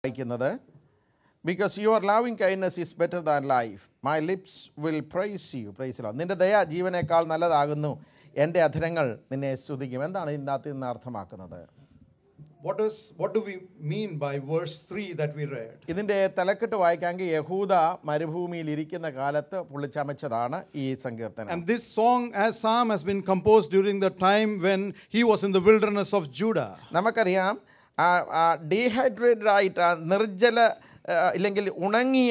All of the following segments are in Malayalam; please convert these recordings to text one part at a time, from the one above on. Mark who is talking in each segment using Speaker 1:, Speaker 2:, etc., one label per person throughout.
Speaker 1: വായിക്കുന്നത് because your loving kindness is better than life my lips will praise you praise Lord നിന്റെ ദയ ജീവനേക്കാൾ നല്ലതാകുന്നു എൻ്റെ അധരങ്ങൾ നിന്നെ സ്തുതിക്കും എന്താണ് ഇതിനകത്ത് നിന്ന് അർത്ഥമാക്കുന്നത്
Speaker 2: What, does, what do we mean by verse 3 that we read?
Speaker 1: ഇതിൻ്റെ തലക്കെട്ട് വായിക്കാമെങ്കിൽ യഹൂദ മരുഭൂമിയിൽ ഇരിക്കുന്ന കാലത്ത് പുള്ളിച്ചമച്ചതാണ് ഈ സങ്കീർത്തനം
Speaker 2: And this song, as psalm, has been composed during the time when he was in the wilderness of Judah.
Speaker 1: നമുക്കറിയാം ഡീഹൈഡ്രേറ്റഡ് ആയിട്ട് ആ നിർജ്ജല ആ, ഇല്ലെങ്കിൽ ഉണങ്ങിയ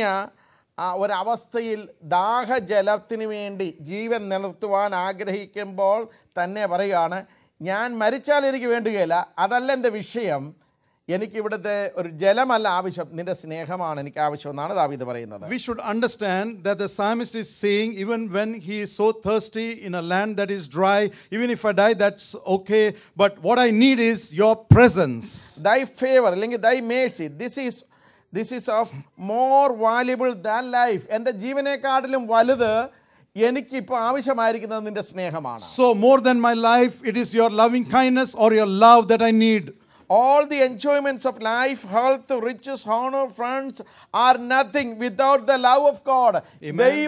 Speaker 1: ആ ഒരവസ്ഥയിൽ ദാഹജലത്തിന് വേണ്ടി ജീവൻ നിലർത്തുവാൻ ആഗ്രഹിക്കുമ്പോൾ തന്നെ പറയുകയാണ് ഞാൻ മരിച്ചാൽ എനിക്ക് വേണ്ടുകയില്ല അതല്ല എൻ്റെ വിഷയം എനിക്കിവിടുത്തെ ഒരു ജലമല്ല ആവശ്യം നിൻ്റെ സ്നേഹമാണ് എനിക്ക് ആവശ്യം എന്നാണ് ദാവീദ് പറയുന്നത്
Speaker 2: We should understand that the psalmist is saying, even when he is so thirsty in a land that is dry, even if I die, that's okay. But what I need is your presence.
Speaker 1: Thy favour അല്ലെങ്കിൽ thy mercy this is this is of more valuable than life എൻ്റെ ജീവനേക്കാട്ടിലും വലുത് എനിക്കിപ്പോൾ ആവശ്യമായിരിക്കുന്നത് നിൻ്റെ സ്നേഹമാണ്
Speaker 2: So, more than my life, it is your loving kindness or your love that I need.
Speaker 1: All the enjoyments of life, health, riches, honor, friends are nothing without the love of God. ദൈവ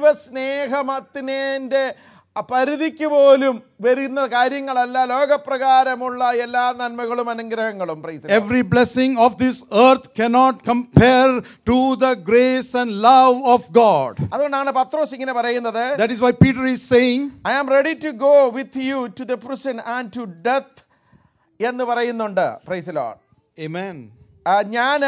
Speaker 1: സ്നേഹമത്തിനെ പരിധിക്ക് പോലും വരുന്ന കാര്യങ്ങളല്ല ലോകപ്രകാരമുള്ള എല്ലാ നന്മകളും അനുഗ്രഹങ്ങളും praise
Speaker 2: Every blessing of this earth cannot compare to the grace and love of God.
Speaker 1: അതുകൊണ്ടാണ് പത്രോസ് ഇങ്ങനെ പറയുന്നത്
Speaker 2: That is why Peter is saying,
Speaker 1: I am ready to go with you to the prison and to death എന്ന് പറയുന്നുണ്ട് പ്രൈസ് ലോഡ്
Speaker 2: Amen.
Speaker 1: ഞാൻ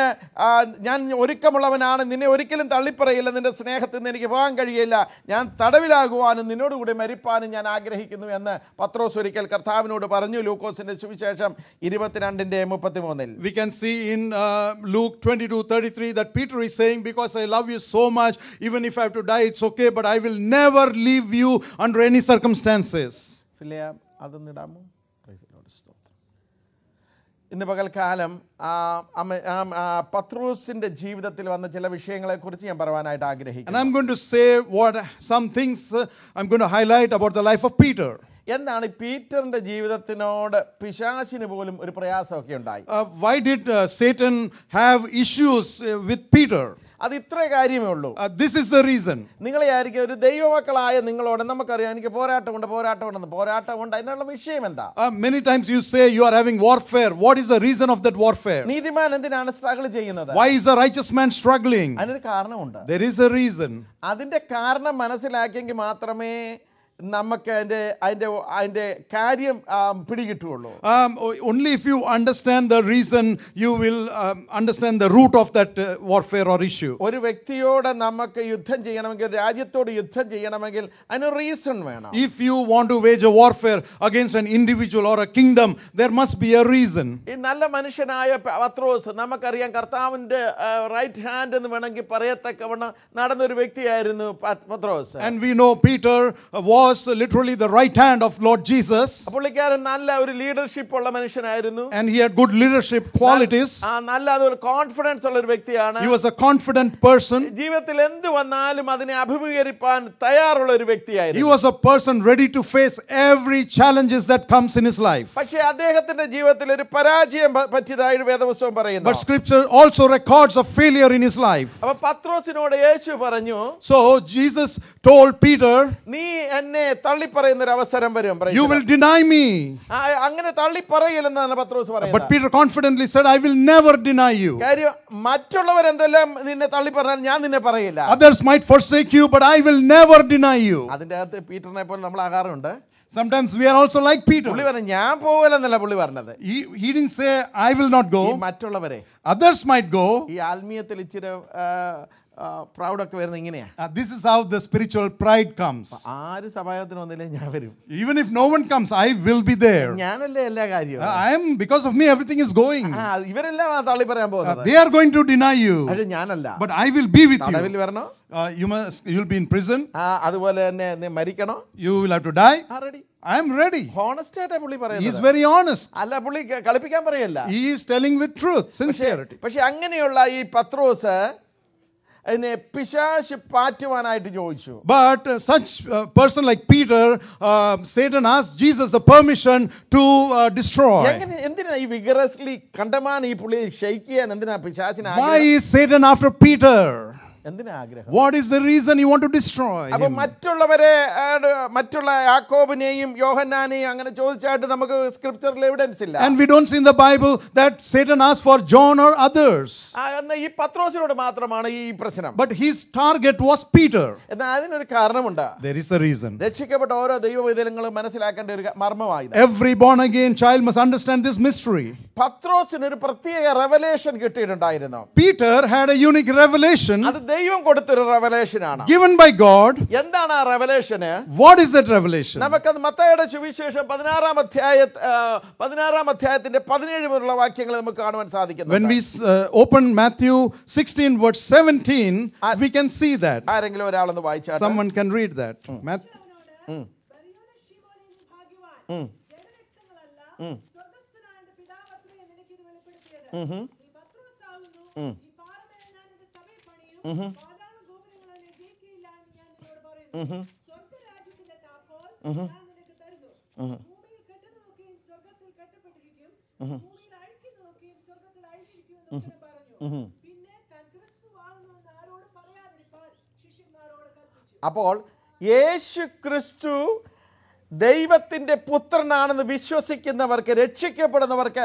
Speaker 1: ഞാൻ ഒരുക്കമുള്ളവനാണ് നിന്നെ ഒരിക്കലും തള്ളിപ്പറയില്ല നിന്റെ സ്നേഹത്തിൽ നിന്ന് എനിക്ക് പോകാൻ കഴിയില്ല ഞാൻ തടവിലാകുവാനും നിന്നോടുകൂടി മരിപ്പാനും ഞാൻ ആഗ്രഹിക്കുന്നു എന്ന് പത്രോസ് ഒരിക്കൽ കർത്താവിനോട് പറഞ്ഞു ലൂക്കോസിന്റെ സുവിശേഷം ഇരുപത്തിരണ്ടിന്റെ മുപ്പത്തിമൂന്നിൽ
Speaker 2: We can see in uh, Luke 22 33 that Peter is saying, Because I love you so much, even if I have to die, it's okay, but I will never leave you under any circumstances.
Speaker 1: Philia അതൊന്നിടാമോ Praise the Lord. സ്തോത്രം. ഇന്ന് പകൽക്കാലം ആ, അമ്മ- ആ, ആ, പത്രോസിന്റെ ജീവിതത്തിൽ വന്ന ചില വിഷയങ്ങളെക്കുറിച്ച് ഞാൻ പറയാനായിട്ട്
Speaker 2: And
Speaker 1: ആഗ്രഹിക്കുന്നു
Speaker 2: I'm going to say what some things uh, I'm going to highlight about the life of Peter.
Speaker 1: എന്താണ് ഈ പീറ്ററിന്റെ ജീവിതത്തിനോട് പിശാചിന് പോലും ഒരു പ്രയാസമൊക്കെ ഉണ്ടായി
Speaker 2: Uh, why did uh, Satan have issues uh, with Peter?
Speaker 1: അത് ഇത്രേ കാര്യമേ ഉള്ളൂ
Speaker 2: Uh, this is the reason.
Speaker 1: നിങ്ങളെ ആയിരിക്കും ഒരു ദൈവമക്കളായ നിങ്ങളോട് നമുക്കറിയാം എനിക്ക് പോരാട്ടമുണ്ട് പോരാട്ടമുണ്ടെന്ന് പോരാട്ടമുണ്ട് അതിനുള്ള വിഷയം എന്താ
Speaker 2: Uh, many times you say you are having warfare. What is the reason of that warfare?
Speaker 1: നീതിമാൻ എന്തിനാണ് സ്ട്രഗിൾ ചെയ്യുന്നത്
Speaker 2: Why is the righteous man struggling?
Speaker 1: അതിനൊരു കാരണമുണ്ട്
Speaker 2: There is a reason.
Speaker 1: അതിന്റെ കാരണം മനസ്സിലാക്കിയെങ്കിൽ മാത്രമേ നമുക്ക് അതിന്റെ അതിന്റെ അതിന്റെ കാര്യം ആ, പിടികിട്ടുള്ളൂ
Speaker 2: Um, o- only if you understand the reason, you will um, understand the root of that uh, warfare or issue.
Speaker 1: ഒരു വ്യക്തിയോട് നമുക്ക് യുദ്ധം ചെയ്യണമെങ്കിൽ രാജ്യത്തോട് യുദ്ധം ചെയ്യണമെങ്കിൽ അതിന് റീസൺ വേണം
Speaker 2: If you want to wage a warfare against an individual or a kingdom, there must be a reason.
Speaker 1: ഈ നല്ല മനുഷ്യനായ പ- പത്രോസ് നമുക്കറിയാം കർത്താവിന്റെ റൈറ്റ് ഹാൻഡ് എന്ന് വേണമെങ്കിൽ പറയത്തക്കവണ്ണം നടന്നൊരു വ്യക്തിയായിരുന്നു പ- പത്രോസ്
Speaker 2: And we know Peter uh, was literally the right hand of Lord Jesus,
Speaker 1: പുള്ളിക്കാരൻ നല്ല ഒരു ലീഡർഷിപ്പ് ഉള്ള മനുഷ്യനായിരുന്നു
Speaker 2: and he had good leadership qualities.
Speaker 1: ആ നല്ല അതൊരു കോൺഫിഡൻസ് ഉള്ള ഒരു വ്യക്തിയാണ്
Speaker 2: He was a confident person.
Speaker 1: ജീവിതത്തിൽ എന്ത് വന്നാലും അതിനെ അഭിമുഖീകരിപ്പാൻ തയ്യാറുള്ള ഒരു
Speaker 2: He
Speaker 1: വ്യക്തിയായിരുന്നു
Speaker 2: was a person ready to face every challenges that comes in his life.
Speaker 1: പക്ഷേ അദ്ദേഹത്തിന്റെ ജീവിതത്തിൽ ഒരു പരാജയം പ- പറ്റിയതായി വേദപുസ്തകം പറയുന്നു
Speaker 2: But scripture also records a failure in his life.
Speaker 1: അപ്പൊ പത്രോസിനോട് യേശു പറഞ്ഞു
Speaker 2: So Jesus told Peter,
Speaker 1: നീ എന്നെ തള്ളിപ്പറയുന്ന ഒരു അവസരം വരും Praise
Speaker 2: You
Speaker 1: the
Speaker 2: will
Speaker 1: Lord.
Speaker 2: deny me.
Speaker 1: ആ, അങ്ങനെ തള്ളിപ്പറയില്ലെന്നാണ് പത്രോസ്
Speaker 2: But
Speaker 1: പറയുന്നത്
Speaker 2: Peter confidently said, I will never deny you.
Speaker 1: കാര്യം മറ്റുള്ളവർ എന്തെല്ലാം നിന്നെ തള്ളിപ്പറഞ്ഞാൽ ഞാൻ നിന്നെ പറയില്ല
Speaker 2: Others might forsake you, but I will never deny you.
Speaker 1: അതിന്റെ അകത്ത് പീറ്ററിനെ പോലെ നമ്മൾ ആകാറുണ്ട്
Speaker 2: Sometimes we are also like
Speaker 1: പുള്ളി
Speaker 2: Peter.
Speaker 1: പറഞ്ഞു ഞാൻ പോകലെന്നല്ല പുള്ളി പറഞ്ഞത്
Speaker 2: He, he didn't say, I will not
Speaker 1: ഈ
Speaker 2: go.
Speaker 1: മറ്റുള്ളവരെ
Speaker 2: Others might go.
Speaker 1: ഈ ആത്മീയത്തിൽ ഇച്ചിരി പ്രൗഡൊക്കെ വരുന്നത് ഇങ്ങനെയാ
Speaker 2: Uh, this is how the spiritual pride comes.
Speaker 1: ആര് സഭായത്തിന് വന്നില്ലേ ഞാൻ വരും
Speaker 2: Even if no one comes, I will be there.
Speaker 1: ഞാനല്ലേ എല്ലാ
Speaker 2: Uh,
Speaker 1: കാര്യവും
Speaker 2: I am, because of me, everything is going.
Speaker 1: ആ ഇവരെല്ലാം ആ തള്ളി പറയാൻ
Speaker 2: Uh,
Speaker 1: പോകുന്നത്
Speaker 2: they are going to deny you,
Speaker 1: പക്ഷെ ഞാനല്ല
Speaker 2: but I will be with you.
Speaker 1: തടവിൽ വരണോ
Speaker 2: Uh, you must, you'll be in prison.
Speaker 1: ആ അതുപോലെ തന്നെ നീ മരിക്കണോ
Speaker 2: You will have to die.
Speaker 1: ആ ready
Speaker 2: I am ready.
Speaker 1: Honest ആയിട്ടാ പുള്ളി
Speaker 2: He is
Speaker 1: പറയുന്നത്
Speaker 2: very honest.
Speaker 1: അല്ല പുള്ളി ക- കളിപ്പിക്കാൻ പറയല്ല
Speaker 2: He is telling with truth, sincerity.
Speaker 1: പക്ഷെ അങ്ങനെയുള്ള ഈ പത്രോസ് അതിനെ പിശാശ് പാറ്റുവാനായിട്ട് ചോദിച്ചു
Speaker 2: But uh, such uh, person like Peter, uh, Satan asked Jesus the permission to uh, destroy.
Speaker 1: എങ്ങനെ എന്തിനാ ഈ വിഗറസ്ലി കണ്ടമാൻ ഈ പുള്ളി ഷെയ്ക്ക് ചെയ്യാൻ എന്തിനാ പിശാചിന്
Speaker 2: Why
Speaker 1: ആഗ്രഹം
Speaker 2: is Satan after Peter?
Speaker 1: എന്തിനാ ആഗ്രഹം
Speaker 2: What is the reason you want to destroy
Speaker 1: അപ്പൊ
Speaker 2: him?
Speaker 1: മറ്റുള്ളവരെ ആ, മറ്റുള്ള യാക്കോബിനെയും യോഹന്നാനെയും അങ്ങനെ ചോദിച്ചായിട്ട് നമുക്ക് സ്ക്രിപ്ചറിൽ എവിഡൻസ് ഇല്ല
Speaker 2: And we don't see in the Bible that Satan asked for John or others.
Speaker 1: ആ, എന്നാ ഈ പത്രോസിനോട് മാത്രമാണ് ഈ പ്രശ്നം
Speaker 2: But his target was Peter.
Speaker 1: എന്നാൽ അതിനൊരു കാരണമുണ്ട്
Speaker 2: There is a reason.
Speaker 1: രക്ഷിക്കപ്പെട്ട ഓരോ ദൈവവിധങ്ങളും മനസ്സിലാക്കേണ്ട ഒരു മർമ്മമായത്
Speaker 2: Every born again child must understand this mystery.
Speaker 1: പത്രോസിന് ഒരു പ്രത്യേക റെവലേഷൻ കിട്ടിയിട്ടുണ്ടായിരുന്നു
Speaker 2: Peter had a unique revelation
Speaker 1: അത് ദൈവം കൊടുത്തൊരു റെവലേഷൻ ആണ്
Speaker 2: given by God.
Speaker 1: എന്താണ് ആ റെവലേഷന്
Speaker 2: What is that revelation?
Speaker 1: നമുക്കത് മത്തയുടെ സുവിശേഷം പതിനാറാം അധ്യായ ആ, പതിനാറാം അധ്യായത്തിന്റെ പതിനേഴ് മുതലുള്ള വാക്യങ്ങൾ നമുക്ക് കാണുവാൻ
Speaker 2: When
Speaker 1: സാധിക്കുന്നു
Speaker 2: we uh, open Matthew 16, verse 17, we can see that.
Speaker 1: ആരെങ്കിലും ഒരാളൊന്ന് വായിച്ചാൽ
Speaker 2: Someone can read that. Math-
Speaker 3: ബറിയോന ശിമോനേ ഭാഗ്യവാൻ ജനരക്തങ്ങളല്ല സ്വർഗ്ഗസ്ഥനായ എന്റെ പിതാവത്രേ നിനക്ക് ഇത് വെളിപ്പെടുത്തിയത് നീ പത്രോസാകുന്നു ഈ പാറമേൽ ഞാൻ എന്റെ സഭയെ പണിയും പാതാള ഗോപുരങ്ങൾ അതിനെ ജയിക്കുകയില്ല എന്ന് ഞാൻ നിന്നോട് പറയുന്നു സ്വർഗ്ഗരാജ്യത്തിന്റെ താക്കോൽ ഞാൻ നിനക്ക് തരുന്നു ഭൂമിയിൽ കെട്ടുന്നതൊക്കെയും സ്വർഗ്ഗത്തിൽ കെട്ടപ്പെട്ടിരിക്കും ഭൂമിയിൽ അഴിക്കുന്നതൊക്കെയും സ്വർഗ്ഗത്തിൽ അഴിഞ്ഞിരിക്കും എന്ന് ഉത്തരം പറഞ്ഞു പിന്നെ താൻ ക്രിസ്തുവാകുന്നു എന്ന് ആരോടും പറയാതിരിക്കാൻ ശിഷ്യന്മാരോട് കൽപ്പിച്ചു
Speaker 1: അപ്പോൾ യേശു ക്രിസ്തു ദൈവത്തിൻ്റെ പുത്രനാണെന്ന് വിശ്വസിക്കുന്നവർക്ക് രക്ഷിക്കപ്പെടുന്നവർക്ക്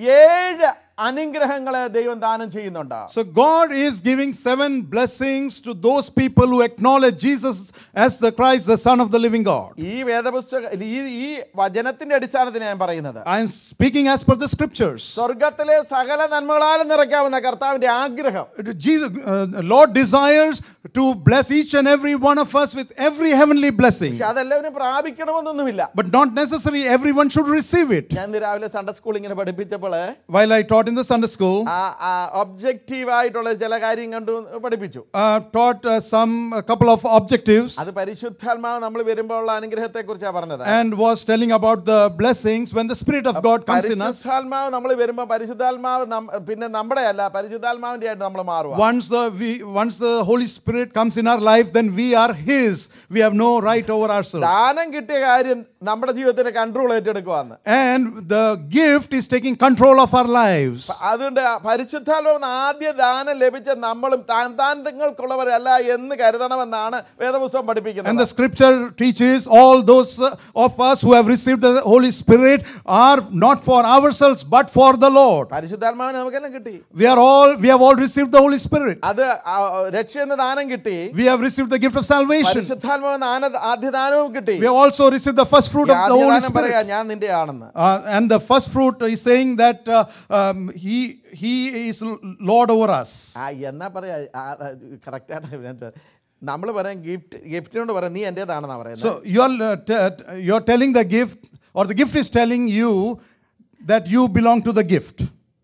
Speaker 1: ഏഴ് അനുഗ്രഹങ്ങളെ ദൈവം ദാനം ചെയ്യുന്നുണ്ട്
Speaker 2: So God is giving seven blessings to those people who acknowledge Jesus as the Christ, the Son of the living God.
Speaker 1: ഈ വേദപുസ്തക ഈ ഈ വചനത്തിന്റെ അടിസ്ഥാനത്തിൽ ഞാൻ പറയുന്നത്
Speaker 2: I am speaking as per the scriptures.
Speaker 1: സ്വർഗത്തിലെ സകല നന്മകളാലും നിറയ്ക്കാവുന്ന കർത്താവിന്റെ ആഗ്രഹം
Speaker 2: Jesus, uh, Lord desires to bless each and every one of us with every heavenly blessing.
Speaker 1: പക്ഷെ അതെല്ലാവരും പ്രാപിക്കണമെന്നൊന്നുമില്ല
Speaker 2: But not necessarily everyone should receive it.
Speaker 1: ഞാൻ ഇന്ന് രാവിലെ സൺഡേ സ്കൂൾ ഇങ്ങനെ പഠിപ്പിച്ചപ്പോൾ
Speaker 2: While I taught in the Sunday school,
Speaker 1: ആ ഒബ്ജക്റ്റീവ് ആയിട്ടുള്ള ചില കാര്യം കണ്ടു പഠിപ്പിച്ചു
Speaker 2: uh, taught uh, some a couple of objectives
Speaker 1: അത് പരിശുദ്ധാത്മാവ് നമ്മൾ വരുമ്പോൾ ഉള്ള അനുഗ്രഹത്തെ കുറിച്ചാണ് പറഞ്ഞത്
Speaker 2: and was telling about the blessings when the Spirit of God comes in us.
Speaker 1: പരിശുദ്ധാത്മാവ് നമ്മൾ വരുമ്പോൾ പരിശുദ്ധാത്മാവ് നം- പിന്നെ നമ്മുടെ അല്ല പരിശുദ്ധാത്മാവിന്റെ ആയിട്ട് നമ്മൾ മാറുക
Speaker 2: Once the we once the Holy Spirit comes in our life, then we are His. We have no right over ourselves.
Speaker 1: ദാനം കിട്ടിയ കാര്യം നമ്മുടെ ജീവിതത്തിന് കൺട്രോൾ ഏറ്റെടുക്കുവാന്ന്
Speaker 2: And the gift is taking control of our lives.
Speaker 1: അതുകൊണ്ട് പരിശുദ്ധാത്മാവ് ആദ്യ ദാനം ലഭിച്ച നമ്മളും താൻ താന്തങ്ങൾക്കുള്ളവരല്ല എന്ന് കരുതണമെന്നാണ് വേദപുസ്തകം
Speaker 2: And
Speaker 1: പഠിപ്പിക്കുന്നത്
Speaker 2: the scripture teaches all those uh, of us who have received the Holy Spirit are not for ourselves but for the Lord.
Speaker 1: പരിശുദ്ധാത്മാവിനെ നമുക്കെല്ലാം കിട്ടി
Speaker 2: We are all we have all received the Holy Spirit.
Speaker 1: അത് ആ, രക്ഷ എന്ന ദാനം കിട്ടി
Speaker 2: We have received the gift of salvation.
Speaker 1: പരിശുദ്ധാത്മാവ് ദാന ആദ്യ ദാനവും കിട്ടി
Speaker 2: We have also received the first fruit
Speaker 1: ഈ
Speaker 2: of the
Speaker 1: ആദ്യ
Speaker 2: Holy
Speaker 1: ദാനം പറയാ
Speaker 2: Spirit.
Speaker 1: ഞാൻ നിന്റെ ആണെന്ന്
Speaker 2: Uh, and the first fruit is saying that uh, um, he he is Lord over us.
Speaker 1: ആ എന്നാ പറയാ കറക്റ്റായിട്ട് നമ്മൾ പറയാം ഗിഫ്റ്റ് ഗിഫ്റ്റിനോട് പറയാം നീ എൻ്റെതാണെന്നാ പറയുന്നത്
Speaker 2: So you're uh, t- t- you're telling the gift, or the gift is telling you that you belong to the gift,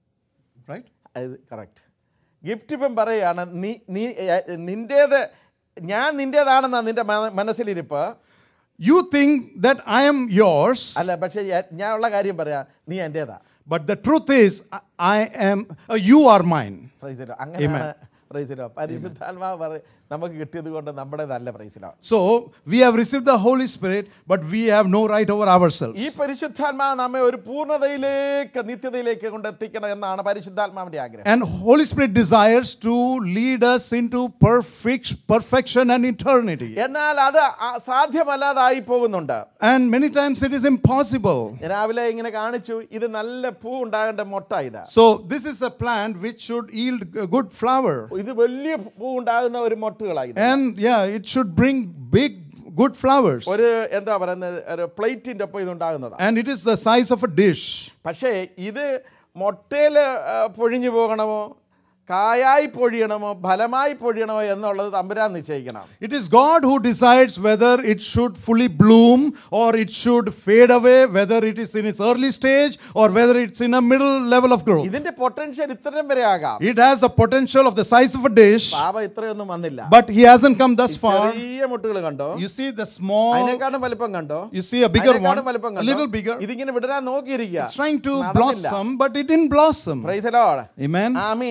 Speaker 2: right?
Speaker 1: അത് കറക്റ്റ് ഗിഫ്റ്റ് ഇപ്പം പറയാണ് നീ നീ എ, നിൻ്റേത് ഞാൻ നിൻ്റേതാണെന്നാ നിൻ്റെ മന- മനസ്സിലിരിപ്പ്
Speaker 2: You think that I am yours,
Speaker 1: അല്ല പക്ഷേ ഞാൻ- ഞാൻ ഉള്ള കാര്യം പറയാം നീ എൻ്റേതാ
Speaker 2: but the truth is I- I am. Uh, you are mine.
Speaker 1: പ്രൈസിലോ അങ്ങനെയാണ് പ്രൈസിലോ പരിശുദ്ധാത്മാവ് പറ നമുക്ക് കിട്ടിയത് കൊണ്ട് നമ്മുടേതല്ല പ്രൈസിലോ
Speaker 2: So we have received the Holy Spirit, but we have no right over ourselves.
Speaker 1: ഈ പരിശുദ്ധാത്മാവ് നമ്മെ ഒരു പൂർണ്ണതയിലേക്ക് നിത്യതയിലേക്ക് കൊണ്ടെത്തിക്കണം എന്നാണ് പരിശുദ്ധാത്മാവിന്റെ ആഗ്രഹം
Speaker 2: And Holy Spirit desires to lead us into perfect, perfection and eternity.
Speaker 1: എന്നാൽ അത് ആ- സാധ്യമല്ലാതായി പോകുന്നുണ്ട്
Speaker 2: And many times it is impossible.
Speaker 1: ഞാൻ രാവിലെ ഇങ്ങനെ കാണിച്ചു ഇത് നല്ല പൂ ഉണ്ടാകേണ്ട മൊട്ട ഇത്
Speaker 2: So this is a plant which should yield a good flower.
Speaker 1: ഇത് വലിയ പൂ ഉണ്ടാകുന്ന ഒരു മൊട്ടുകളായി ഇത്.
Speaker 2: And yeah, it should bring big, good flowers.
Speaker 1: ഒരു എന്താ പറയുന്നത് ഒരു പ്ലേറ്റിന്റെ ഒപ്പം ഇത് ഉണ്ടാകുന്നതാണ്
Speaker 2: And it is the size of a dish.
Speaker 1: പക്ഷേ ഇത് മൊട്ടയിൽ പൊഴിഞ്ഞു പോകണമോ കായായി പൊഴിയണമോ ഫലമായി പൊഴിയണമോ എന്നുള്ളത് തമ്പുരാൻ നിശ്ചയിക്കണം
Speaker 2: It is God who decides whether it should fully bloom or it should fade away, whether it is in its early stage or whether it's in a middle level of growth.
Speaker 1: ഇതിന്റെ പൊട്ടൻഷ്യൽ ഇത്രയും വരെ ആകാം
Speaker 2: It has the potential of the size of a dish,
Speaker 1: പാപ ഇത്രയൊന്നും വന്നില്ല
Speaker 2: but he hasn't come thus far.
Speaker 1: ചെറിയ മുട്ടുകൾ കണ്ടോ
Speaker 2: You see the small,
Speaker 1: അതിനെക്കാളും വലിപ്പം കണ്ടോ
Speaker 2: you see a bigger
Speaker 1: അതിനെക്കാളും
Speaker 2: one,
Speaker 1: വലിപ്പം
Speaker 2: a
Speaker 1: കണ്ടോ
Speaker 2: little bigger.
Speaker 1: ഇതിങ്ങനെ വിടരാൻ നോക്കിയിരിക്കുക
Speaker 2: It's trying to
Speaker 1: നടന്നില്ല.
Speaker 2: blossom, but it didn't blossom.
Speaker 1: Praise the Lord.
Speaker 2: Amen.
Speaker 1: Amin
Speaker 2: Amen.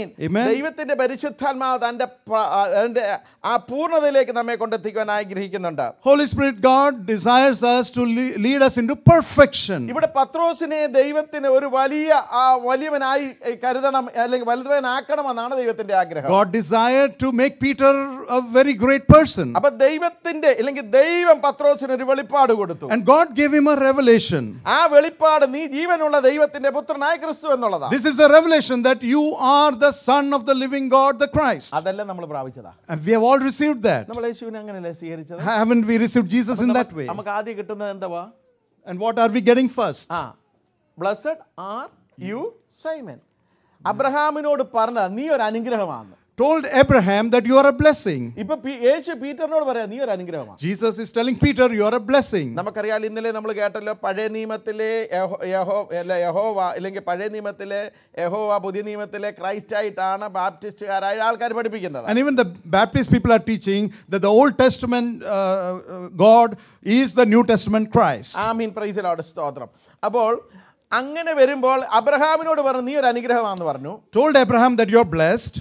Speaker 1: ദൈവത്തിന്റെ പരിശുദ്ധാത്മാവ് തന്റെ പ്ര- ആ, അതിന്റെ ആ പൂർണ്ണതയിലേക്ക് നമ്മെ കൊണ്ടെത്തിക്കുവാൻ ആഗ്രഹിക്കുന്നുണ്ട്
Speaker 2: Holy Spirit, God desires us to le- lead us into perfection.
Speaker 1: ഇവിടെ പത്രോസിനെ ദൈവത്തിന് ഒരു വലിയ ആ വലിയവനായി കരുതണം അല്ലെങ്കിൽ വലുതവനാക്കണമെന്നാണ് ദൈവത്തിന്റെ ആഗ്രഹം
Speaker 2: God desired to make Peter a very great person.
Speaker 1: അപ്പൊ ദൈവത്തിന്റെ അല്ലെങ്കിൽ ദൈവം പത്രോസിന് ഒരു വെളിപ്പാട് കൊടുത്തു
Speaker 2: And God gave him a revelation.
Speaker 1: ആ വെളിപ്പാട് നീ ജീവനുള്ള ദൈവത്തിന്റെ പുത്രനായ ക്രിസ്തു എന്നുള്ളതാണ്
Speaker 2: This is the revelation that you are the Son of the living God, the Christ.
Speaker 1: അതല്ല നമ്മൾ പ്രാപിച്ചതാ
Speaker 2: And we have all received that.
Speaker 1: നമ്മൾ യേശുവിനെ അങ്ങനെയല്ലേ സ്വീകരിച്ചത്
Speaker 2: Haven't we received Jesus in that way?
Speaker 1: നമുക്ക് ആദ്യം കിട്ടുന്നത് എന്താ
Speaker 2: And what are we getting first?
Speaker 1: ആ ബ്ലസ്ഡ് ആർ യു സൈമൻ അബ്രഹാമിനോട് പറഞ്ഞത് നീ ഒരു അനുഗ്രഹമാണ്
Speaker 2: Told Abraham that you are a blessing.
Speaker 1: ഇപ്പൊ പി- യേശു പീറ്ററിനോട് പറയാ നീ ഒരു അനുഗ്രഹമാണ്
Speaker 2: Jesus is telling Peter, you are a blessing.
Speaker 1: നമുക്കറിയാം ഇന്നലെ നമ്മൾ കേട്ടല്ലോ പഴയ നിയമത്തിലെ യഹോ- യഹോ അല്ല യഹോവ അല്ലെങ്കിൽ പഴയ നിയമത്തിലെ യഹോവ പുതിയ നിയമത്തിലെ ക്രൈസ്റ്റ് ആയിട്ടാണ് ബാപ്റ്റിസ്റ്റുകാരായ ആൾക്കാർ പഠിപ്പിക്കുന്നത്
Speaker 2: And even the Baptist people are teaching that the Old Testament uh, uh, God is the New Testament Christ.
Speaker 1: ആമീൻ പ്രൈസിലോട് സ്തോത്രം അപ്പോൾ അങ്ങനെ വരുമ്പോൾ അബ്രഹാമിനോട് പറഞ്ഞു നീ ഒരു അനുഗ്രഹമാണെന്ന് പറഞ്ഞു
Speaker 2: Told Abraham that you're blessed.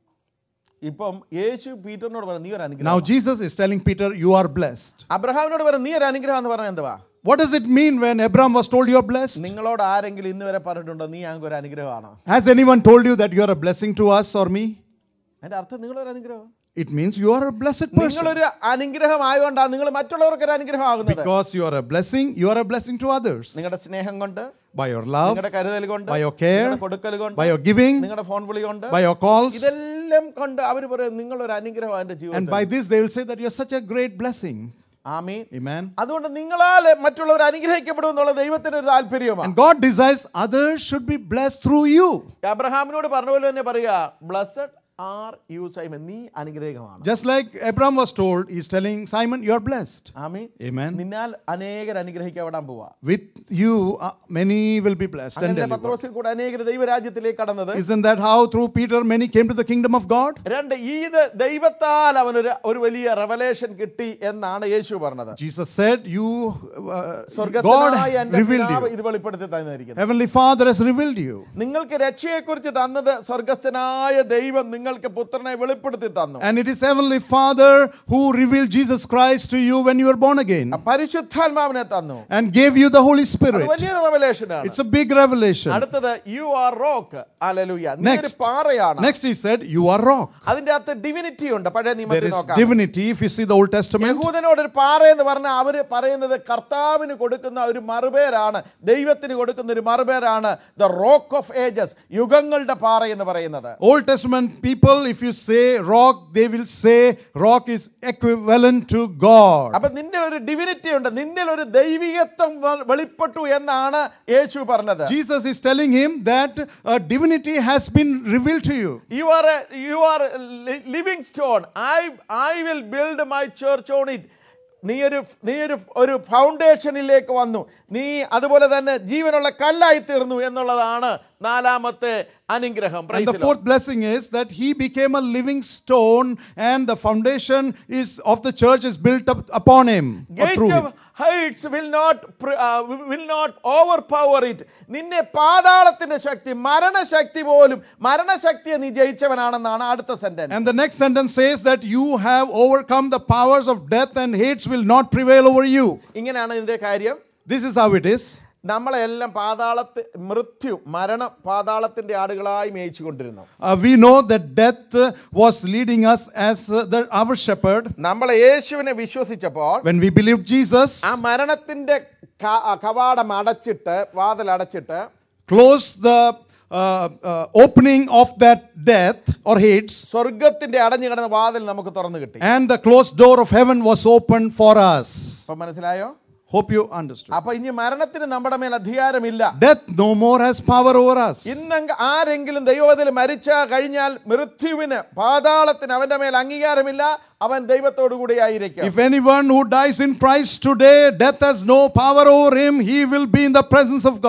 Speaker 1: ഇപ്പം യേശു പീറ്ററിനോട് പറഞ്ഞു നീ ഒരു അനുഗ്രഹം
Speaker 2: Now Jesus is telling Peter, you are blessed.
Speaker 1: അബ്രഹാമിനോട് പറഞ്ഞു നീ ഒരു അനുഗ്രഹം എന്ന് പറഞ്ഞാൽ എന്തുവാ
Speaker 2: What does it mean when Abraham was told you're blessed?
Speaker 1: നിങ്ങളോട് ആരെങ്കിലും ഇന്ന് വരെ പറഞ്ഞിട്ടുണ്ടോ നീ ഞങ്ങൾക്ക് ഒരു അനുഗ്രഹമാണ്
Speaker 2: Has anyone told you that you're a blessing to us or me?
Speaker 1: അതിന്റെ അർത്ഥം നിങ്ങളൊരു അനുഗ്രഹം
Speaker 2: It means you are a blessed person.
Speaker 1: നിങ്ങളൊരു അനുഗ്രഹം ആയതുകൊണ്ടാണ് നിങ്ങൾ മറ്റുള്ളവർക്ക് ഒരു അനുഗ്രഹം ആകുന്നത്
Speaker 2: Because you are a blessing, you are a blessing to others.
Speaker 1: നിങ്ങളുടെ സ്നേഹം കൊണ്ട്
Speaker 2: By your love,
Speaker 1: നിങ്ങളുടെ കരുതൽ കൊണ്ട്
Speaker 2: by your care,
Speaker 1: നിങ്ങളുടെ കൊടുക്കൽ കൊണ്ട്
Speaker 2: by your giving,
Speaker 1: നിങ്ങളുടെ ഫോൺ വിളി കൊണ്ട്
Speaker 2: by your calls.
Speaker 1: ഇതെല്ലാം കൊണ്ട് അവർ പറയും നിങ്ങളൊരു അനുഗ്രഹം എന്റെ
Speaker 2: And
Speaker 1: ജീവിതത്തിൽ
Speaker 2: by this, they will say that you're such a great blessing.
Speaker 1: Amin
Speaker 2: Amen.
Speaker 1: അതുകൊണ്ട് നിങ്ങളാൽ മറ്റുള്ളവർ അനുഗ്രഹിക്കപ്പെടും എന്നുള്ള ദൈവത്തിന് ഒരു താല്പര്യമാണ്
Speaker 2: And God desires others should be blessed through you.
Speaker 1: അബ്രഹാമിനോട് പറഞ്ഞ പോലെ തന്നെ പറയാ ബ്ലസ്ഡ് ആർ യു സൈമൻ നീ അനുഗ്രഹമാണ്
Speaker 2: Just like Abraham was told, he's telling Simon, you're blessed.
Speaker 1: Amin
Speaker 2: Amen.
Speaker 1: നിന്നാൽ അനേകർ അനുഗ്രഹിക്കപ്പെടാൻ പോവാ
Speaker 2: With you, uh, many will be blessed and
Speaker 1: അങ്ങനെ
Speaker 2: delivered.
Speaker 1: പത്രോസിൽ കൂടെ അനേകർ ദൈവരാജ്യത്തിലേക്ക് കടന്നത്
Speaker 2: Isn't that how through Peter many came to the kingdom of God?
Speaker 1: രണ്ട് ഇത് ദൈവത്താൽ അവനൊരു ഒരു വലിയ റെവലേഷൻ കിട്ടി എന്നാണ് യേശു പറഞ്ഞത്
Speaker 2: Jesus said, You, uh, God
Speaker 1: സ്വർഗസ്ഥനായ എന്റെ
Speaker 2: revealed
Speaker 1: പിതാവ്
Speaker 2: you.
Speaker 1: ഇത് വെളിപ്പെടുത്തി തന്നിരിക്കുന്നു
Speaker 2: Heavenly Father has revealed you.
Speaker 1: നിങ്ങൾക്ക് രക്ഷയെക്കുറിച്ച് തന്നത് സ്വർഗസ്ഥനായ ദൈവം നിങ്ങൾക്ക് പുത്രനെ വെളിപ്പെടുത്തി തന്നു
Speaker 2: And it is Heavenly Father who revealed Jesus Christ to you when you were born again
Speaker 1: പരിശുദ്ധാത്മാവിനെ തന്നു
Speaker 2: and gave you the Holy
Speaker 1: അത്
Speaker 2: Spirit.
Speaker 1: വലിയൊരു റെവലേഷൻ ആണ്
Speaker 2: It's a big revelation.
Speaker 1: അടുത്തത് യു ആർ റോക്ക് അലലുയ നീ ഒരു
Speaker 2: Next.
Speaker 1: പാറയാണ്
Speaker 2: Next, he said, You are rock.
Speaker 1: അതിന്റെ അകത്ത് ഡിവിനിറ്റി ഉണ്ട് പഴയ
Speaker 2: There
Speaker 1: നിയമത്തിൽ
Speaker 2: is
Speaker 1: നോക്കാം
Speaker 2: divinity. If you see the Old Testament,
Speaker 1: യഹൂദനോട് ഒരു പാറ എന്ന് പറഞ്ഞാൽ അവര് പറയുന്നത് കർത്താവിന് കൊടുക്കുന്ന ഒരു മറുപേരാണ് ദൈവത്തിന് കൊടുക്കുന്ന ഒരു മറുപേരാണ് ദ റോക്ക് ഓഫ് ഏജസ് യുഗങ്ങളുടെ പാറ എന്ന് പറയുന്നത്
Speaker 2: Old Testament people, if you say rock, they will say rock is equivalent to God.
Speaker 1: അപ്പൊ നിന്റെ ഒരു ഡിവിനിറ്റി ഉണ്ട് നിന്നിൽ ഒരു ദൈവികത്വം വ- വെളിപ്പെട്ടു എന്നാണ് യേശു പറഞ്ഞത്
Speaker 2: Jesus is telling him that a divinity has been revealed to you.
Speaker 1: You are you are living stone I I will build my church on it നീ ഒരു നീ ഒരു ഒരു ഫൗണ്ടേഷനിലേക്ക് വന്നു നീ അതുപോലെ തന്നെ ജീവനുള്ള കല്ലായി തീർന്നു എന്നുള്ളതാണ് നാലാമത്തെ അനുഗ്രഹം
Speaker 2: And
Speaker 1: Praise
Speaker 2: the
Speaker 1: the Lord.
Speaker 2: fourth blessing is that he became a living stone and the foundation is of the church is built up upon him or
Speaker 1: Gate
Speaker 2: through
Speaker 1: of
Speaker 2: him.
Speaker 1: heights will not pr- uh, will not overpower it നിന്നെ പാതാളത്തിന്റെ ശക്തി മരണശക്തി പോലും മരണശക്തിയെ നീ ജയിച്ചവനാണെന്നാണ് അടുത്ത sentence
Speaker 2: And the next sentence says that you have overcome the powers of death and hates will not prevail over you.
Speaker 1: ഇങ്ങനെയാണ് ഇതിന്റെ കാര്യം
Speaker 2: This is how it is.
Speaker 1: നമ്മളെല്ലാം പാതാളത്ത് മൃത്യു മരണം പാതാളത്തിന്റെ ആടുകളായി മേയിച്ചു കൊണ്ടിരുന്നു
Speaker 2: Uh, we know that death uh, was leading us as uh, the, our shepherd.
Speaker 1: നമ്മൾ യേശുവിനെ വിശ്വസിച്ചപ്പോൾ
Speaker 2: When we believed Jesus,
Speaker 1: ആ മരണത്തിന്റെ ക- കവാടം അടച്ചിട്ട് വാതിൽ അടച്ചിട്ട്
Speaker 2: closed the uh, uh, opening of that death or hates,
Speaker 1: സ്വർഗത്തിന്റെ അടഞ്ഞു കിടന്ന വാതിൽ നമുക്ക് തുറന്നു കിട്ടി
Speaker 2: and the closed door of heaven was opened for us.
Speaker 1: അപ്പൊ മനസ്സിലായോ
Speaker 2: Hope you understood.
Speaker 1: അപ്പൊ ഇനി മരണത്തിന് നമ്മുടെ മേൽ അധികാരമില്ല
Speaker 2: Death no more has power over us.
Speaker 1: ഇന്ന് ആരെങ്കിലും ദൈവത്തിൽ മരിച്ച കഴിഞ്ഞാൽ മൃത്യുവിന് പാതാളത്തിന് അവന്റെ മേൽ അംഗീകാരമില്ല അവൻ ദൈവത്തോടു കൂടി ആയിരിക്കും
Speaker 2: If anyone who dies in Christ today, death has no power over him, he will be in the presence of God.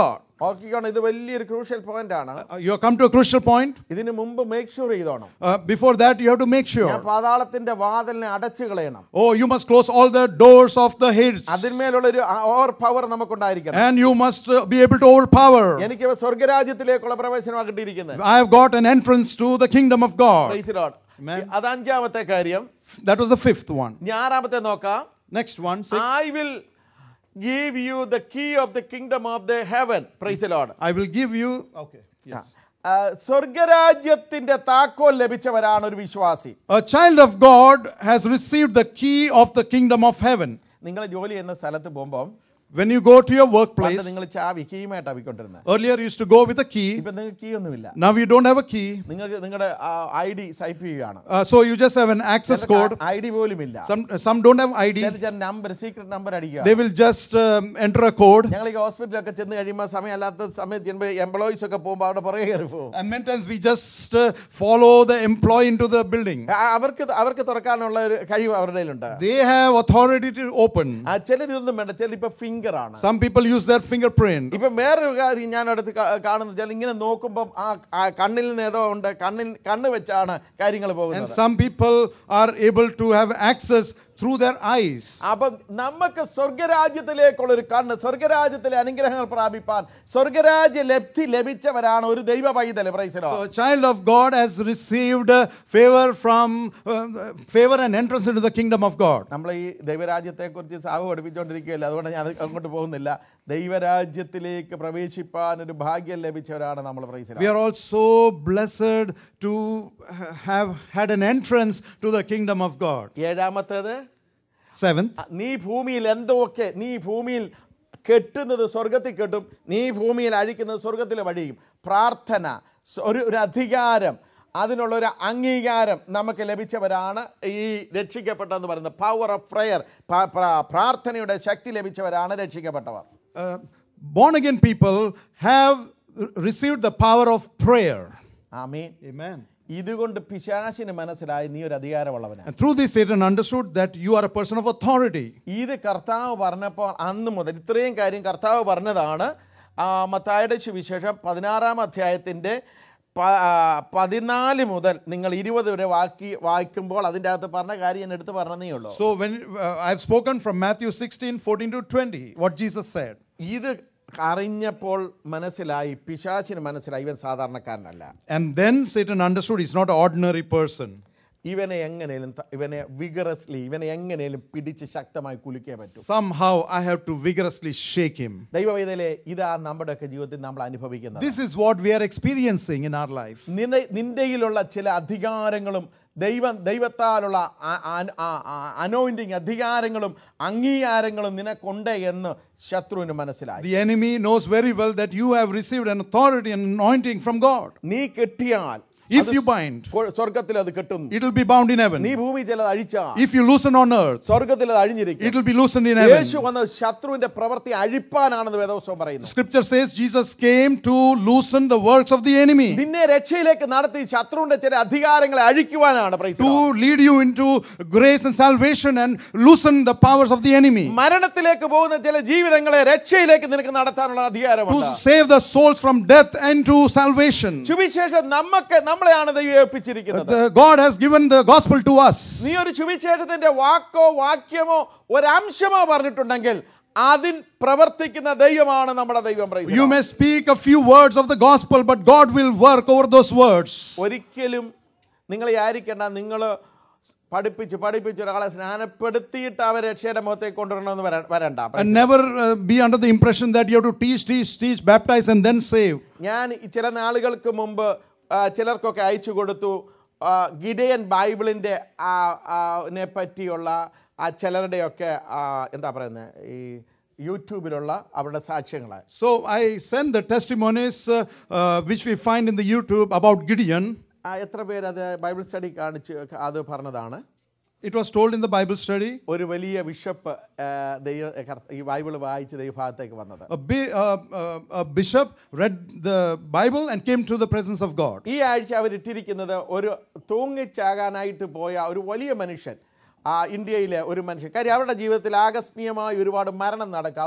Speaker 1: ഓർക്കിക്കോണം ഇത് വലിയൊരു ക്രൂഷ്യൽ പോയിന്റ് ആണ്
Speaker 2: Uh, you have come to a crucial point.
Speaker 1: ഇതിന് മുമ്പ് മേക്ക് ഷുവർ ചെയ്തോണം
Speaker 2: Uh, before that, you have to make
Speaker 1: ഞാൻ
Speaker 2: sure.
Speaker 1: പാതാളത്തിന്റെ വാതിലിനെ അടച്ചു കളയണം
Speaker 2: Oh, you must close all the doors of the heads.
Speaker 1: അതിന്മേലുള്ള ഒരു ഓവർ പവർ നമുക്കുണ്ടായിരിക്കണം
Speaker 2: And you must uh, be able to overpower.
Speaker 1: എനിക്ക് സ്വർഗരാജ്യത്തിലേക്കുള്ള പ്രവേശനമാണ് കിട്ടിയിരിക്കുന്നത്
Speaker 2: I have got an entrance to the kingdom of God.
Speaker 1: Praise the Lord.
Speaker 2: Amen.
Speaker 1: അത് അഞ്ചാമത്തെ കാര്യം
Speaker 2: That was the fifth one.
Speaker 1: ഞാൻ ആറാമത്തെ നോക്കാം
Speaker 2: Next one, six.
Speaker 1: I will give you the key of the kingdom of the heaven praise Lord
Speaker 2: I will give you. Okay. Yes.
Speaker 1: സ്വർഗരാജ്യത്തിന്റെ താക്കോൽ ലഭിച്ചവരാണ് ഒരു വിശ്വാസി
Speaker 2: A child of God has received the key of the kingdom of heaven.
Speaker 1: നിങ്ങൾ ജോലി ചെയ്യുന്ന സ്ഥലത്ത് പോകുമ്പോൾ
Speaker 2: When you go to your
Speaker 1: പണ്ട്
Speaker 2: workplace,
Speaker 1: നിങ്ങൾ ചാവി കീയുമായിട്ട് അവിക്കൊണ്ടിരുന്നത്
Speaker 2: earlier you used to go with a key.
Speaker 1: ഇപ്പൊ നിങ്ങൾക്ക് കീ ഒന്നുമില്ല
Speaker 2: Now you don't have a key.
Speaker 1: നിങ്ങൾക്ക് നിങ്ങളുടെ ഐ ഡി സൈപ്പ് ചെയ്യുകയാണ്
Speaker 2: Uh, so you just have an access code.
Speaker 1: I D പോലും ഇല്ല
Speaker 2: Some, some don't have ID.
Speaker 1: ചില ചില നമ്പർ സീക്രട്ട് നമ്പർ അടിക്കുക
Speaker 2: They will just um, enter a code.
Speaker 1: ഞങ്ങൾ ഈ ഹോസ്പിറ്റലൊക്കെ ചെന്ന് കഴിയുമ്പോൾ സമയമല്ലാത്ത സമയത്ത് ചെല്ലുമ്പോൾ എംപ്ലോയീസ് ഒക്കെ പോകുമ്പോൾ അവിടെ പുറകെ കയറി പോകും
Speaker 2: And many times we just uh, follow the employee into the building.
Speaker 1: ആ, അവർക്ക് അവർക്ക് തുറക്കാനുള്ള ഒരു കഴിവ് അവരുടെ കയ്യിലുണ്ട്
Speaker 2: They have authority to open.
Speaker 1: ആ ചിലർ ഇതൊന്നും വേണ്ട ചിലർ ഇപ്പൊ ഫിംഗർ ആണ്
Speaker 2: Some people use their fingerprint.
Speaker 1: ഇപ്പൊ വേറൊരു കാര്യം ഞാൻ അടുത്ത് കാ- കാണുന്നത് വെച്ചാൽ ഇങ്ങനെ നോക്കുമ്പോൾ ആ ആ കണ്ണിൽ നിന്ന് ഏതോ ഉണ്ട് കണ്ണിൽ കണ്ണ് വെച്ചാണ് കാര്യങ്ങൾ
Speaker 2: And
Speaker 1: പോകുന്നത്
Speaker 2: some people are able to have access through their eyes.
Speaker 1: അപ്പൊ നമുക്ക് സ്വർഗരാജ്യത്തിലേക്കുള്ള ഒരു കണ്ണ് സ്വർഗരാജ്യത്തിലെ അനുഗ്രഹങ്ങൾ പ്രാപിപ്പാൻ സ്വർഗരാജ്യ ലബ്ധി ലഭിച്ചവരാണ് ഒരു ദൈവ പൈതൽ പ്രൈസലോ
Speaker 2: So a child of God has received uh, favor from uh, favor and entrance into the kingdom of God.
Speaker 1: നമ്മൾ ഈ ദൈവരാജ്യത്തെക്കുറിച്ച് സാവ് പഠിപ്പിച്ചുകൊണ്ടിരിക്കുകയല്ല അതുകൊണ്ട് ഞാൻ അത് അങ്ങോട്ട് പോകുന്നില്ല ദൈവരാജ്യത്തിലേക്ക് പ്രവേശിപ്പാൻ ഒരു ഭാഗ്യം ലഭിച്ചവരാണ് നമ്മൾ പ്രൈസലോ
Speaker 2: We are also blessed to ha- have had an entrance to the kingdom of God.
Speaker 1: ഏഴാമത്തേത്
Speaker 2: Seventh,
Speaker 1: നീ ഭൂമിയിൽ എന്തൊക്കെ നീ ഭൂമിയിൽ കെട്ടുന്നത് സ്വർഗത്തിൽ കെട്ടും നീ ഭൂമിയിൽ അഴിക്കുന്നത് സ്വർഗത്തിൽ വഴിയും പ്രാർത്ഥന സ- ഒരു ഒരു അധികാരം അതിനുള്ള ഒരു അംഗീകാരം നമുക്ക് ലഭിച്ചവരാണ് ഈ രക്ഷിക്കപ്പെട്ടതെന്ന് പറയുന്നത് പവർ ഓഫ് പ്രയർ പ്രാർത്ഥനയുടെ ശക്തി ലഭിച്ചവരാണ് രക്ഷിക്കപ്പെട്ടവർ
Speaker 2: uh, born again people have r- received the power of prayer.
Speaker 1: Amin
Speaker 2: Amen.
Speaker 1: ഇതുകൊണ്ട് പിശാശിന് മനസ്സിലായി നീ ഒരു അധികാരമുള്ളവനാണ്
Speaker 2: And through this, Satan understood that you are a person of authority.
Speaker 1: ഇത് കർത്താവ് പറഞ്ഞപ്പോൾ അന്ന് മുതൽ ഇത്രയും കാര്യം കർത്താവ് പറഞ്ഞതാണ് ആ, മത്തായിയുടെ സുവിശേഷം പതിനാറാം അധ്യായത്തിൻ്റെ പ- ആ, പതിനാല് മുതൽ നിങ്ങൾ ഇരുപത് വരെ വാക്കി വായിക്കുമ്പോൾ അതിൻ്റെ അകത്ത് പറഞ്ഞ കാര്യം ഞാൻ എടുത്ത് പറഞ്ഞതേ ഉള്ളൂ
Speaker 2: So when uh, I've spoken from Matthew 16, 14 to 20, what Jesus said.
Speaker 1: ഇത് അറിഞ്ഞപ്പോൾ മനസ്സിലായി പിശാചിന് മനസ്സിലായി ഇവൻ സാധാരണക്കാരനല്ല
Speaker 2: And then Satan understood he's not an ordinary person.
Speaker 1: ഇവനെ എങ്ങനെയും ഇവനെ വിഗറസ്ലി ഇവനെ എങ്ങനെയും പിടിച്ച് ശക്തമായി കുലുക്കേ പറ്റൂ
Speaker 2: Somehow I have to vigorously shake him.
Speaker 1: ദൈവവേദലെ ഇതാ നമ്മുടെയൊക്കെ ജീവിതത്തിൽ നമ്മൾ അനുഭവിക്കുന്നത്
Speaker 2: This is what we are experiencing in our life.
Speaker 1: നിന്റെ നിന്റെയിലുള്ള ചില അധികാരങ്ങളും ദൈവം ദൈവത്താലുള്ള അനോയിൻറ്റിങ് അധികാരങ്ങളും അംഗീകാരങ്ങളും നിനക്കുണ്ട് എന്ന് ശത്രുവിന് മനസ്സിലായി
Speaker 2: The enemy knows very well that you have received an authority and anointing from God.
Speaker 1: നീ കെട്ടിയാൽ
Speaker 2: If you bind,
Speaker 1: കൊ- സ്വർഗത്തിൽ അത് കെട്ടും
Speaker 2: it will be bound in
Speaker 1: നീ
Speaker 2: heaven.
Speaker 1: ഭൂമി ചിലത് അഴിച്ചാൽ
Speaker 2: If you loosen on earth,
Speaker 1: സ്വർഗത്തിൽ അത് അഴിഞ്ഞിരിക്കും
Speaker 2: it will be loosened in heaven.
Speaker 1: യേശു വന്ന ശത്രുവിന്റെ പ്രവൃത്തി അഴിപ്പാനാണെന്ന് വേദവസ്വം പറയുന്നു
Speaker 2: Scripture says Jesus came to loosen the works of the enemy,
Speaker 1: നിന്നെ രക്ഷയിലേക്ക് നടത്തി ശത്രുവിന്റെ ചില അധികാരങ്ങളെ അഴിക്കുവാനാണ് praise the
Speaker 2: to
Speaker 1: Lord.
Speaker 2: lead you into grace and salvation and loosen the powers of the enemy,
Speaker 1: മരണത്തിലേക്ക് പോകുന്ന ചില ജീവിതങ്ങളെ രക്ഷയിലേക്ക് നിനക്ക് നടത്താനുള്ള
Speaker 2: to
Speaker 1: അധികാരമുണ്ട്
Speaker 2: save the souls from death and to salvation.
Speaker 1: സുവിശേഷം നമുക്ക് നമ്മളെയാണ് ദൈവം ഏൽപ്പിച്ചിരിക്കുന്നത്
Speaker 2: The- God has given the gospel to us.
Speaker 1: നീ ഒരു സുവിശേഷത്തിന്റെ വാക്കോ വാക്യമോ ഒരംശമോ പറഞ്ഞിട്ടുണ്ടെങ്കിൽ അതിൽ പ്രവർത്തിക്കുന്ന ദൈവമാണ് നമ്മുടെ ദൈവം praise the
Speaker 2: You
Speaker 1: Lord.
Speaker 2: may speak a few words of the gospel, but God will work over those words.
Speaker 1: ഒരിക്കലും നിങ്ങൾ ആയിരിക്കേണ്ട നിങ്ങൾ പഠിപ്പിച്ച് പഠിപ്പിച്ച് ഒരാളെ സ്നാനപ്പെടുത്തിയിട്ട് അവരെ രക്ഷയുടെ മുഖത്തേക്ക് കൊണ്ടുവരണമെന്ന് വര- വരണ്ട
Speaker 2: And never uh, be under the impression that you have to teach, teach, teach, baptize, and then save.
Speaker 1: ഞാൻ ഈ ചില നാളുകൾക്ക് മുമ്പ് ആ, ചിലർക്കൊക്കെ അയച്ചു കൊടുത്തു ആ, ഗിഡയൻ ബൈബിളിൻ്റെ ആ ആ, നെ പറ്റിയുള്ള ആ ചിലരുടെയൊക്കെ ആ, എന്താ പറയുന്നത് ഈ യൂട്യൂബിലുള്ള അവരുടെ സാക്ഷ്യങ്ങൾ
Speaker 2: So I send the testimonies uh, uh, which we find in the YouTube about Gideon.
Speaker 1: എത്ര പേര് അത് ബൈബിൾ സ്റ്റഡി കാണിച്ച് അത് പറഞ്ഞതാണ്
Speaker 2: It was told in the Bible study.
Speaker 1: ഒരു വലിയ ബിഷപ്പ് ആ, ദൈവ കർത്ത- ഈ ബൈബിൾ വായിച്ച് ദൈവഭാഗത്തേക്ക് വന്നത്
Speaker 2: A, bi- uh, uh, a bishop read the Bible and came to the presence of God.
Speaker 1: ഈ ആഴ്ച അവരിട്ടിരിക്കുന്നത് ഒരു തൂങ്ങിച്ചാകാനായിട്ട് പോയ ഒരു വലിയ മനുഷ്യൻ ആ ഇന്ത്യയിലെ ഒരു മനുഷ്യൻ കാര്യം അവരുടെ ജീവിതത്തിൽ ആകസ്മികമായി ഒരുപാട് മരണം നടക്കാവും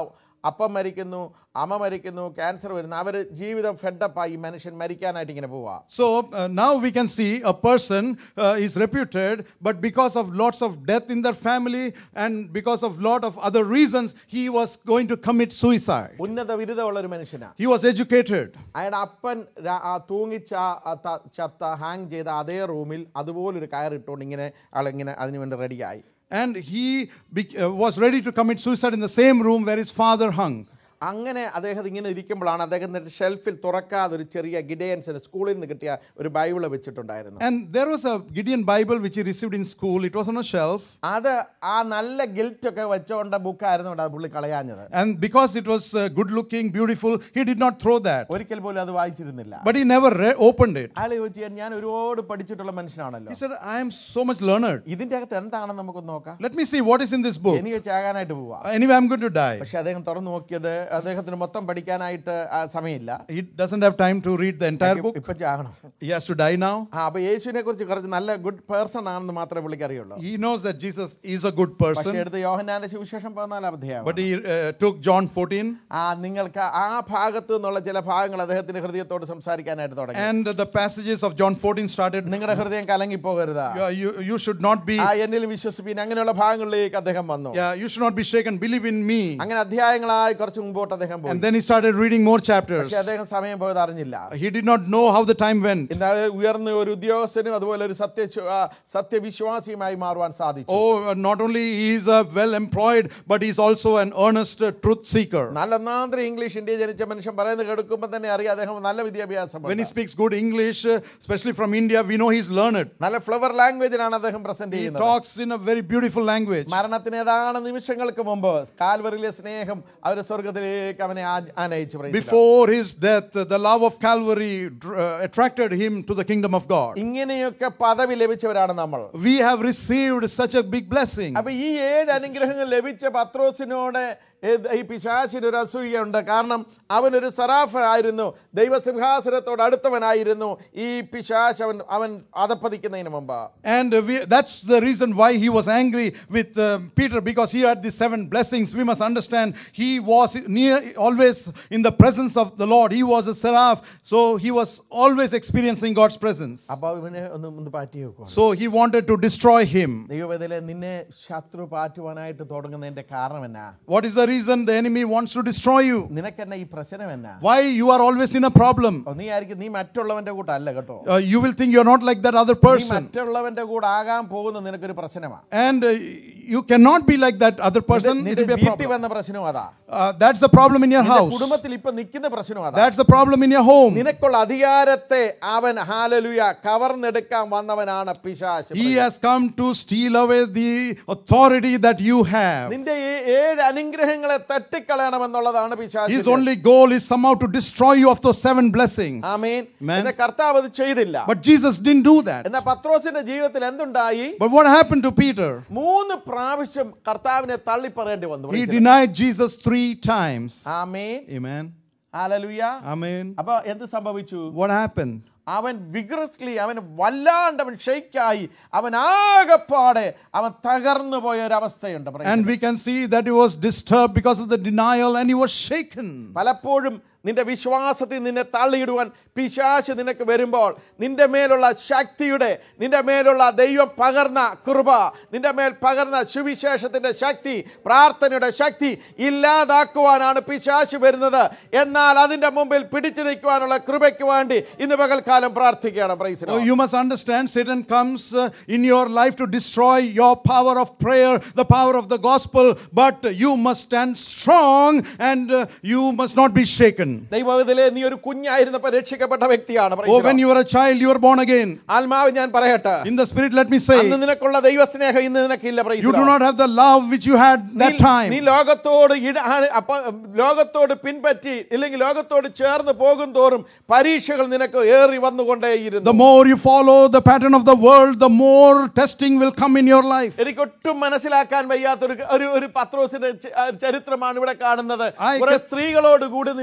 Speaker 1: അപ്പം മരിക്കുന്നു അമ്മ മരിക്കുന്നു ക്യാൻസർ വരുന്നു അവർ ജീവിതം ഫെഡപ്പായി ഈ മനുഷ്യൻ മരിക്കാനായിട്ട് ഇങ്ങനെ പോവാ
Speaker 2: So uh, now we can see a person uh, is reputed, but because of lots of death in their family and because of lot of other reasons, he was going to commit suicide.
Speaker 1: ഉന്നത ബിരുദമുള്ള ഒരു മനുഷ്യനാണ്
Speaker 2: He was educated.
Speaker 1: അയാളുടെ അപ്പൻ രാ- ആ തൂങ്ങിച്ച ആ ത- ചത്ത ഹാങ് ചെയ്ത അതേ റൂമിൽ അതുപോലൊരു കയറിട്ടുകൊണ്ട് ഇങ്ങനെ ആളിങ്ങനെ അതിനു വേണ്ടി റെഡിയായി
Speaker 2: And he bec- uh, was ready to commit suicide in the same room where his father hung.
Speaker 1: അങ്ങനെ അദ്ദേഹം ഇങ്ങനെ ഇരിക്കുമ്പോഴാണ് അദ്ദേഹത്തിൻ്റെ ഷെൽഫിൽ തുറക്കാതെ ഒരു ചെറിയ ഗിഡേൻസിന് സ്കൂളിൽ നിന്ന് കിട്ടിയ ഒരു ബൈബിള് വെച്ചിട്ടുണ്ടായിരുന്നു
Speaker 2: And there was a Gideon Bible which he received in school. It was on a shelf.
Speaker 1: അത് ആ നല്ല ഗിൽറ്റ് ഒക്കെ വെച്ചോണ്ട ബുക്കായിരുന്നു അത് പുള്ളി കളയാഞ്ഞത്
Speaker 2: And because it was uh, good looking, beautiful, he did not throw that.
Speaker 1: ഒരിക്കൽ പോലും അത് വായിച്ചിരുന്നില്ല
Speaker 2: But he never re- opened it.
Speaker 1: അയാൾ ചോദിച്ചു ഞാൻ ഒരുപാട് പഠിച്ചിട്ടുള്ള മനുഷ്യനാണല്ലോ
Speaker 2: He said, I am so much learned.
Speaker 1: ഇതിന്റെ അകത്ത് എന്താണെന്ന് നമുക്ക് നോക്കാം
Speaker 2: Let me see what is in this book.
Speaker 1: എനിക്ക് ചാകാനായിട്ട് പോവാ
Speaker 2: Anyway, I'm going to die.
Speaker 1: പക്ഷെ അദ്ദേഹം തുറന്നു നോക്കിയത് അദ്ദേഹത്തിന് മൊത്തം പഠിക്കാനായിട്ട് ആ സമയമില്ല
Speaker 2: He doesn't have time to read the entire book.
Speaker 1: ഇപ്പൊ ചാകണം
Speaker 2: He has to die now.
Speaker 1: ആ അപ്പൊ യേശുവിനെ കുറിച്ച് കുറച്ച് നല്ല ഗുഡ് പേഴ്സൺ ആണെന്ന് മാത്രമേ പുള്ളിക്ക് അറിയുള്ളൂ
Speaker 2: He knows that Jesus is a good
Speaker 1: പക്ഷെ
Speaker 2: person.
Speaker 1: എടുത്ത് യോഹന്നാന്റെ സുവിശേഷം പതിനാലാം അധ്യായം
Speaker 2: But he uh, took John 14
Speaker 1: ആ നിങ്ങൾക്ക് ആ ഭാഗത്തു നിന്നുള്ള ചില ഭാഗങ്ങൾ അദ്ദേഹത്തിന്റെ ഹൃദയത്തോട് സംസാരിക്കാനായിട്ട് തുടങ്ങി
Speaker 2: and the passages of John 14 started.
Speaker 1: നിങ്ങളുടെ ഹൃദയം കലങ്ങി പോകരുത്
Speaker 2: You, you, you should not be,
Speaker 1: ആ എന്നിൽ വിശ്വസിപ്പീൻ അങ്ങനെയുള്ള ഭാഗങ്ങളിലേക്ക് അദ്ദേഹം വന്നു
Speaker 2: yeah, you should not be shaken. Believe in me.
Speaker 1: അങ്ങനെ അധ്യായങ്ങളായി കുറച്ച് മുമ്പോട്ട് അദ്ദേഹം പോയി
Speaker 2: And then he started reading more chapters.
Speaker 1: പക്ഷെ അദ്ദേഹം സമയം പോയത് അറിഞ്ഞില്ല
Speaker 2: He did not know how the time went.
Speaker 1: എന്നാൽ ഉയർന്ന ഒരു ഉദ്യോഗസ്ഥനും അതുപോലെ ഒരു സത്യ ആ, സത്യവിശ്വാസിയുമായി മാറുവാൻ സാധിച്ചു
Speaker 2: Oh, uh, not only he is uh, well employed, but he's also an earnest uh, truth seeker.
Speaker 1: നല്ല ഒന്നാന്തര ഇംഗ്ലീഷ് ഇന്ത്യ ജനിച്ച മനുഷ്യൻ പറയുന്നത് കേൾക്കുമ്പോൾ തന്നെ അറിയാം അദ്ദേഹം നല്ല വിദ്യാഭ്യാസം
Speaker 2: When he speaks good English, uh, especially from India, we know he's learned.
Speaker 1: നല്ല ഫ്ലവർ ലാംഗ്വേജിലാണ് അദ്ദേഹം പ്രസന്റ്
Speaker 2: He
Speaker 1: ചെയ്യുന്നത്
Speaker 2: talks in a very beautiful language.
Speaker 1: മരണത്തിന് ഏതാണ്ട് നിമിഷങ്ങൾക്ക് മുമ്പ് കാൽവറിലെ സ്നേഹം അവർ സ്വർഗത്തിലേക്ക് അവനെ ആ- ആനയിച്ചു praise the Lord.
Speaker 2: Before his death, the love of Calvary dr- uh, attracted him to the kingdom of God.
Speaker 1: ഇങ്ങനെയൊക്കെ പദവി ലഭിച്ചവരാണ് നമ്മൾ
Speaker 2: We have received such a big blessing.
Speaker 1: അപ്പൊ ഈ ഏഴ് അനുഗ്രഹങ്ങൾ ലഭിച്ച പത്രോസിനോട് ഏത് ഈ പിശാചിന് ഒരു അസൂയുണ്ട് കാരണം അവനൊരു സറാഫനായിരുന്നു ദൈവസിംഹാസനത്തോട് അടുത്തവനായിരുന്നു ഈ പിശാച് അവൻ അവൻ അതപ്പതിക്കുന്നതിന് മുമ്പ്
Speaker 2: And uh, we, that's the reason why he was angry with uh, Peter because he had the seven blessings. We must understand he was near, always in the presence of the Lord. He was a seraph, so he was always experiencing God's presence.
Speaker 1: അപ്പൊ ഇവനെ ഒന്ന് ഒന്ന് പാറ്റി വെക്കുക
Speaker 2: So he wanted to destroy him.
Speaker 1: ദൈവത്തിലെ നിന്നെ ശത്രു പാറ്റുവാനായിട്ട് തുടങ്ങുന്നതിന്റെ കാരണം എന്നാ
Speaker 2: What is the reason the enemy wants to destroy you?
Speaker 1: നിനക്കെന്നാ ഈ പ്രശ്നം എന്നാ
Speaker 2: Why you are always in a problem?
Speaker 1: ഓ, നീ ആയിരിക്കും നീ മറ്റുള്ളവന്റെ കൂട്ടല്ല കേട്ടോ
Speaker 2: Uh, you will think you're not like that other
Speaker 1: നീ
Speaker 2: person.
Speaker 1: മറ്റുള്ളവന്റെ കൂടെ ആകാൻ പോകുന്ന നിനക്കൊരു പ്രശ്നമാണ്
Speaker 2: And uh, you cannot be like that other person. It
Speaker 1: നിന്റെ
Speaker 2: will be a
Speaker 1: വീട്ടിൽ
Speaker 2: problem.
Speaker 1: വന്ന പ്രശ്നം അതാ
Speaker 2: Uh, that's the problem in your
Speaker 1: നിന്റെ
Speaker 2: house.
Speaker 1: കുടുംബത്തിൽ ഇപ്പൊ നിൽക്കുന്ന പ്രശ്നം അതാ
Speaker 2: That's the problem in your home.
Speaker 1: നിനക്കുള്ള അധികാരത്തെ അവൻ ഹാലലുയ കവർന്നെടുക്കാൻ വന്നവനാണ് പിശാശ്
Speaker 2: He has come to steal away the authority that you have.
Speaker 1: നിന്റെ ഈ ഏഴ് അനുഗ്രഹങ്ങളെ തട്ടിക്കളയണമെന്നുള്ളതാണ് പിശാച്
Speaker 2: His only goal is somehow to destroy you of those seven blessings.
Speaker 1: Amin
Speaker 2: Amen.
Speaker 1: എന്ന കർത്താവ് അത് ചെയ്തില്ല
Speaker 2: But Jesus didn't do that.
Speaker 1: എന്നാൽ പത്രോസിന്റെ ജീവിതത്തിൽ എന്തുണ്ടായി
Speaker 2: But what happened to Peter?
Speaker 1: മൂന്ന് പ്രാവശ്യം കർത്താവിനെ തള്ളിപ്പറയേണ്ടി വന്നു
Speaker 2: He denied Jesus three times.
Speaker 1: Amin
Speaker 2: Amen.
Speaker 1: Hallelujah
Speaker 2: Amen.
Speaker 1: അപ്പൊ എന്ത് സംഭവിച്ചു
Speaker 2: What happened?
Speaker 1: അവൻ വിഗ്രസ്ലി അവൻ വല്ലാണ്ട് അവൻ ഷെയ്ക്കായി അവൻ ആകപ്പാടെ അവൻ തകർന്നു പോയ ഒരു അവസ്ഥയുണ്ട് Praise
Speaker 2: And we can see that he was disturbed because of the denial and he was shaken.
Speaker 1: പലപ്പോഴും നിന്റെ വിശ്വാസത്തിൽ നിന്നെ തള്ളിയിടുവാൻ പിശാശ് നിനക്ക് വരുമ്പോൾ നിന്റെ മേലുള്ള ശക്തിയുടെ നിന്റെ മേലുള്ള ദൈവം പകർന്ന കൃപ നിന്റെ മേൽ പകർന്ന സുവിശേഷത്തിന്റെ ശക്തി പ്രാർത്ഥനയുടെ ശക്തി ഇല്ലാതാക്കുവാനാണ് പിശാശ് വരുന്നത് എന്നാൽ അതിന്റെ മുമ്പിൽ പിടിച്ചു നിൽക്കുവാനുള്ള കൃപയ്ക്ക് വേണ്ടി ഇന്ന് പകൽക്കാലം പ്രാർത്ഥിക്കുകയാണ് praise
Speaker 2: So you must understand Satan comes uh, in your life to destroy your power of prayer, the power of the gospel, but you must stand strong and uh, you must not be shaken.
Speaker 1: ദൈവത്തിലെ നീ ഒരു കുഞ്ഞായിരുന്നപ്പോൾ രക്ഷിക്കപ്പെട്ട വ്യക്തിയാണ് Praise
Speaker 2: Oh,
Speaker 1: the
Speaker 2: when
Speaker 1: Lord.
Speaker 2: you were a child, you were born again.
Speaker 1: ആത്മാവ് ഞാൻ പറയട്ടെ
Speaker 2: In the spirit, let me say,
Speaker 1: അന്ന് നിനക്കുള്ള ദൈവസ്നേഹം ഇന്ന് നിനക്കില്ല Praise
Speaker 2: you
Speaker 1: the
Speaker 2: do
Speaker 1: Lord.
Speaker 2: not have the love which you had that
Speaker 1: നീ-
Speaker 2: time.
Speaker 1: നീ ലോകത്തോട് ഇട ആ- അപ്പ- ലോകത്തോട് പിൻപറ്റി ഇല്ലെങ്കിൽ ലോകത്തോട് ചേർന്ന് പോകും തോറും പരീക്ഷകൾ നിനക്ക് ഏറി
Speaker 2: The
Speaker 1: വന്നുകൊണ്ടേയിരുന്നു
Speaker 2: more you follow the pattern of the world, the more testing will come in your life.
Speaker 1: എനിക്ക് ഒട്ടും മനസ്സിലാക്കാൻ വയ്യാത്ത ഒരു ഒരു ഒരു പത്രോസിന്റെ ച- ആ ചരിത്രമാണ് ഇവിടെ കാണുന്നത്
Speaker 2: I
Speaker 1: കുറെ
Speaker 2: can-
Speaker 1: സ്ത്രീകളോട് കൂടി നിന്നുകൊണ്ട്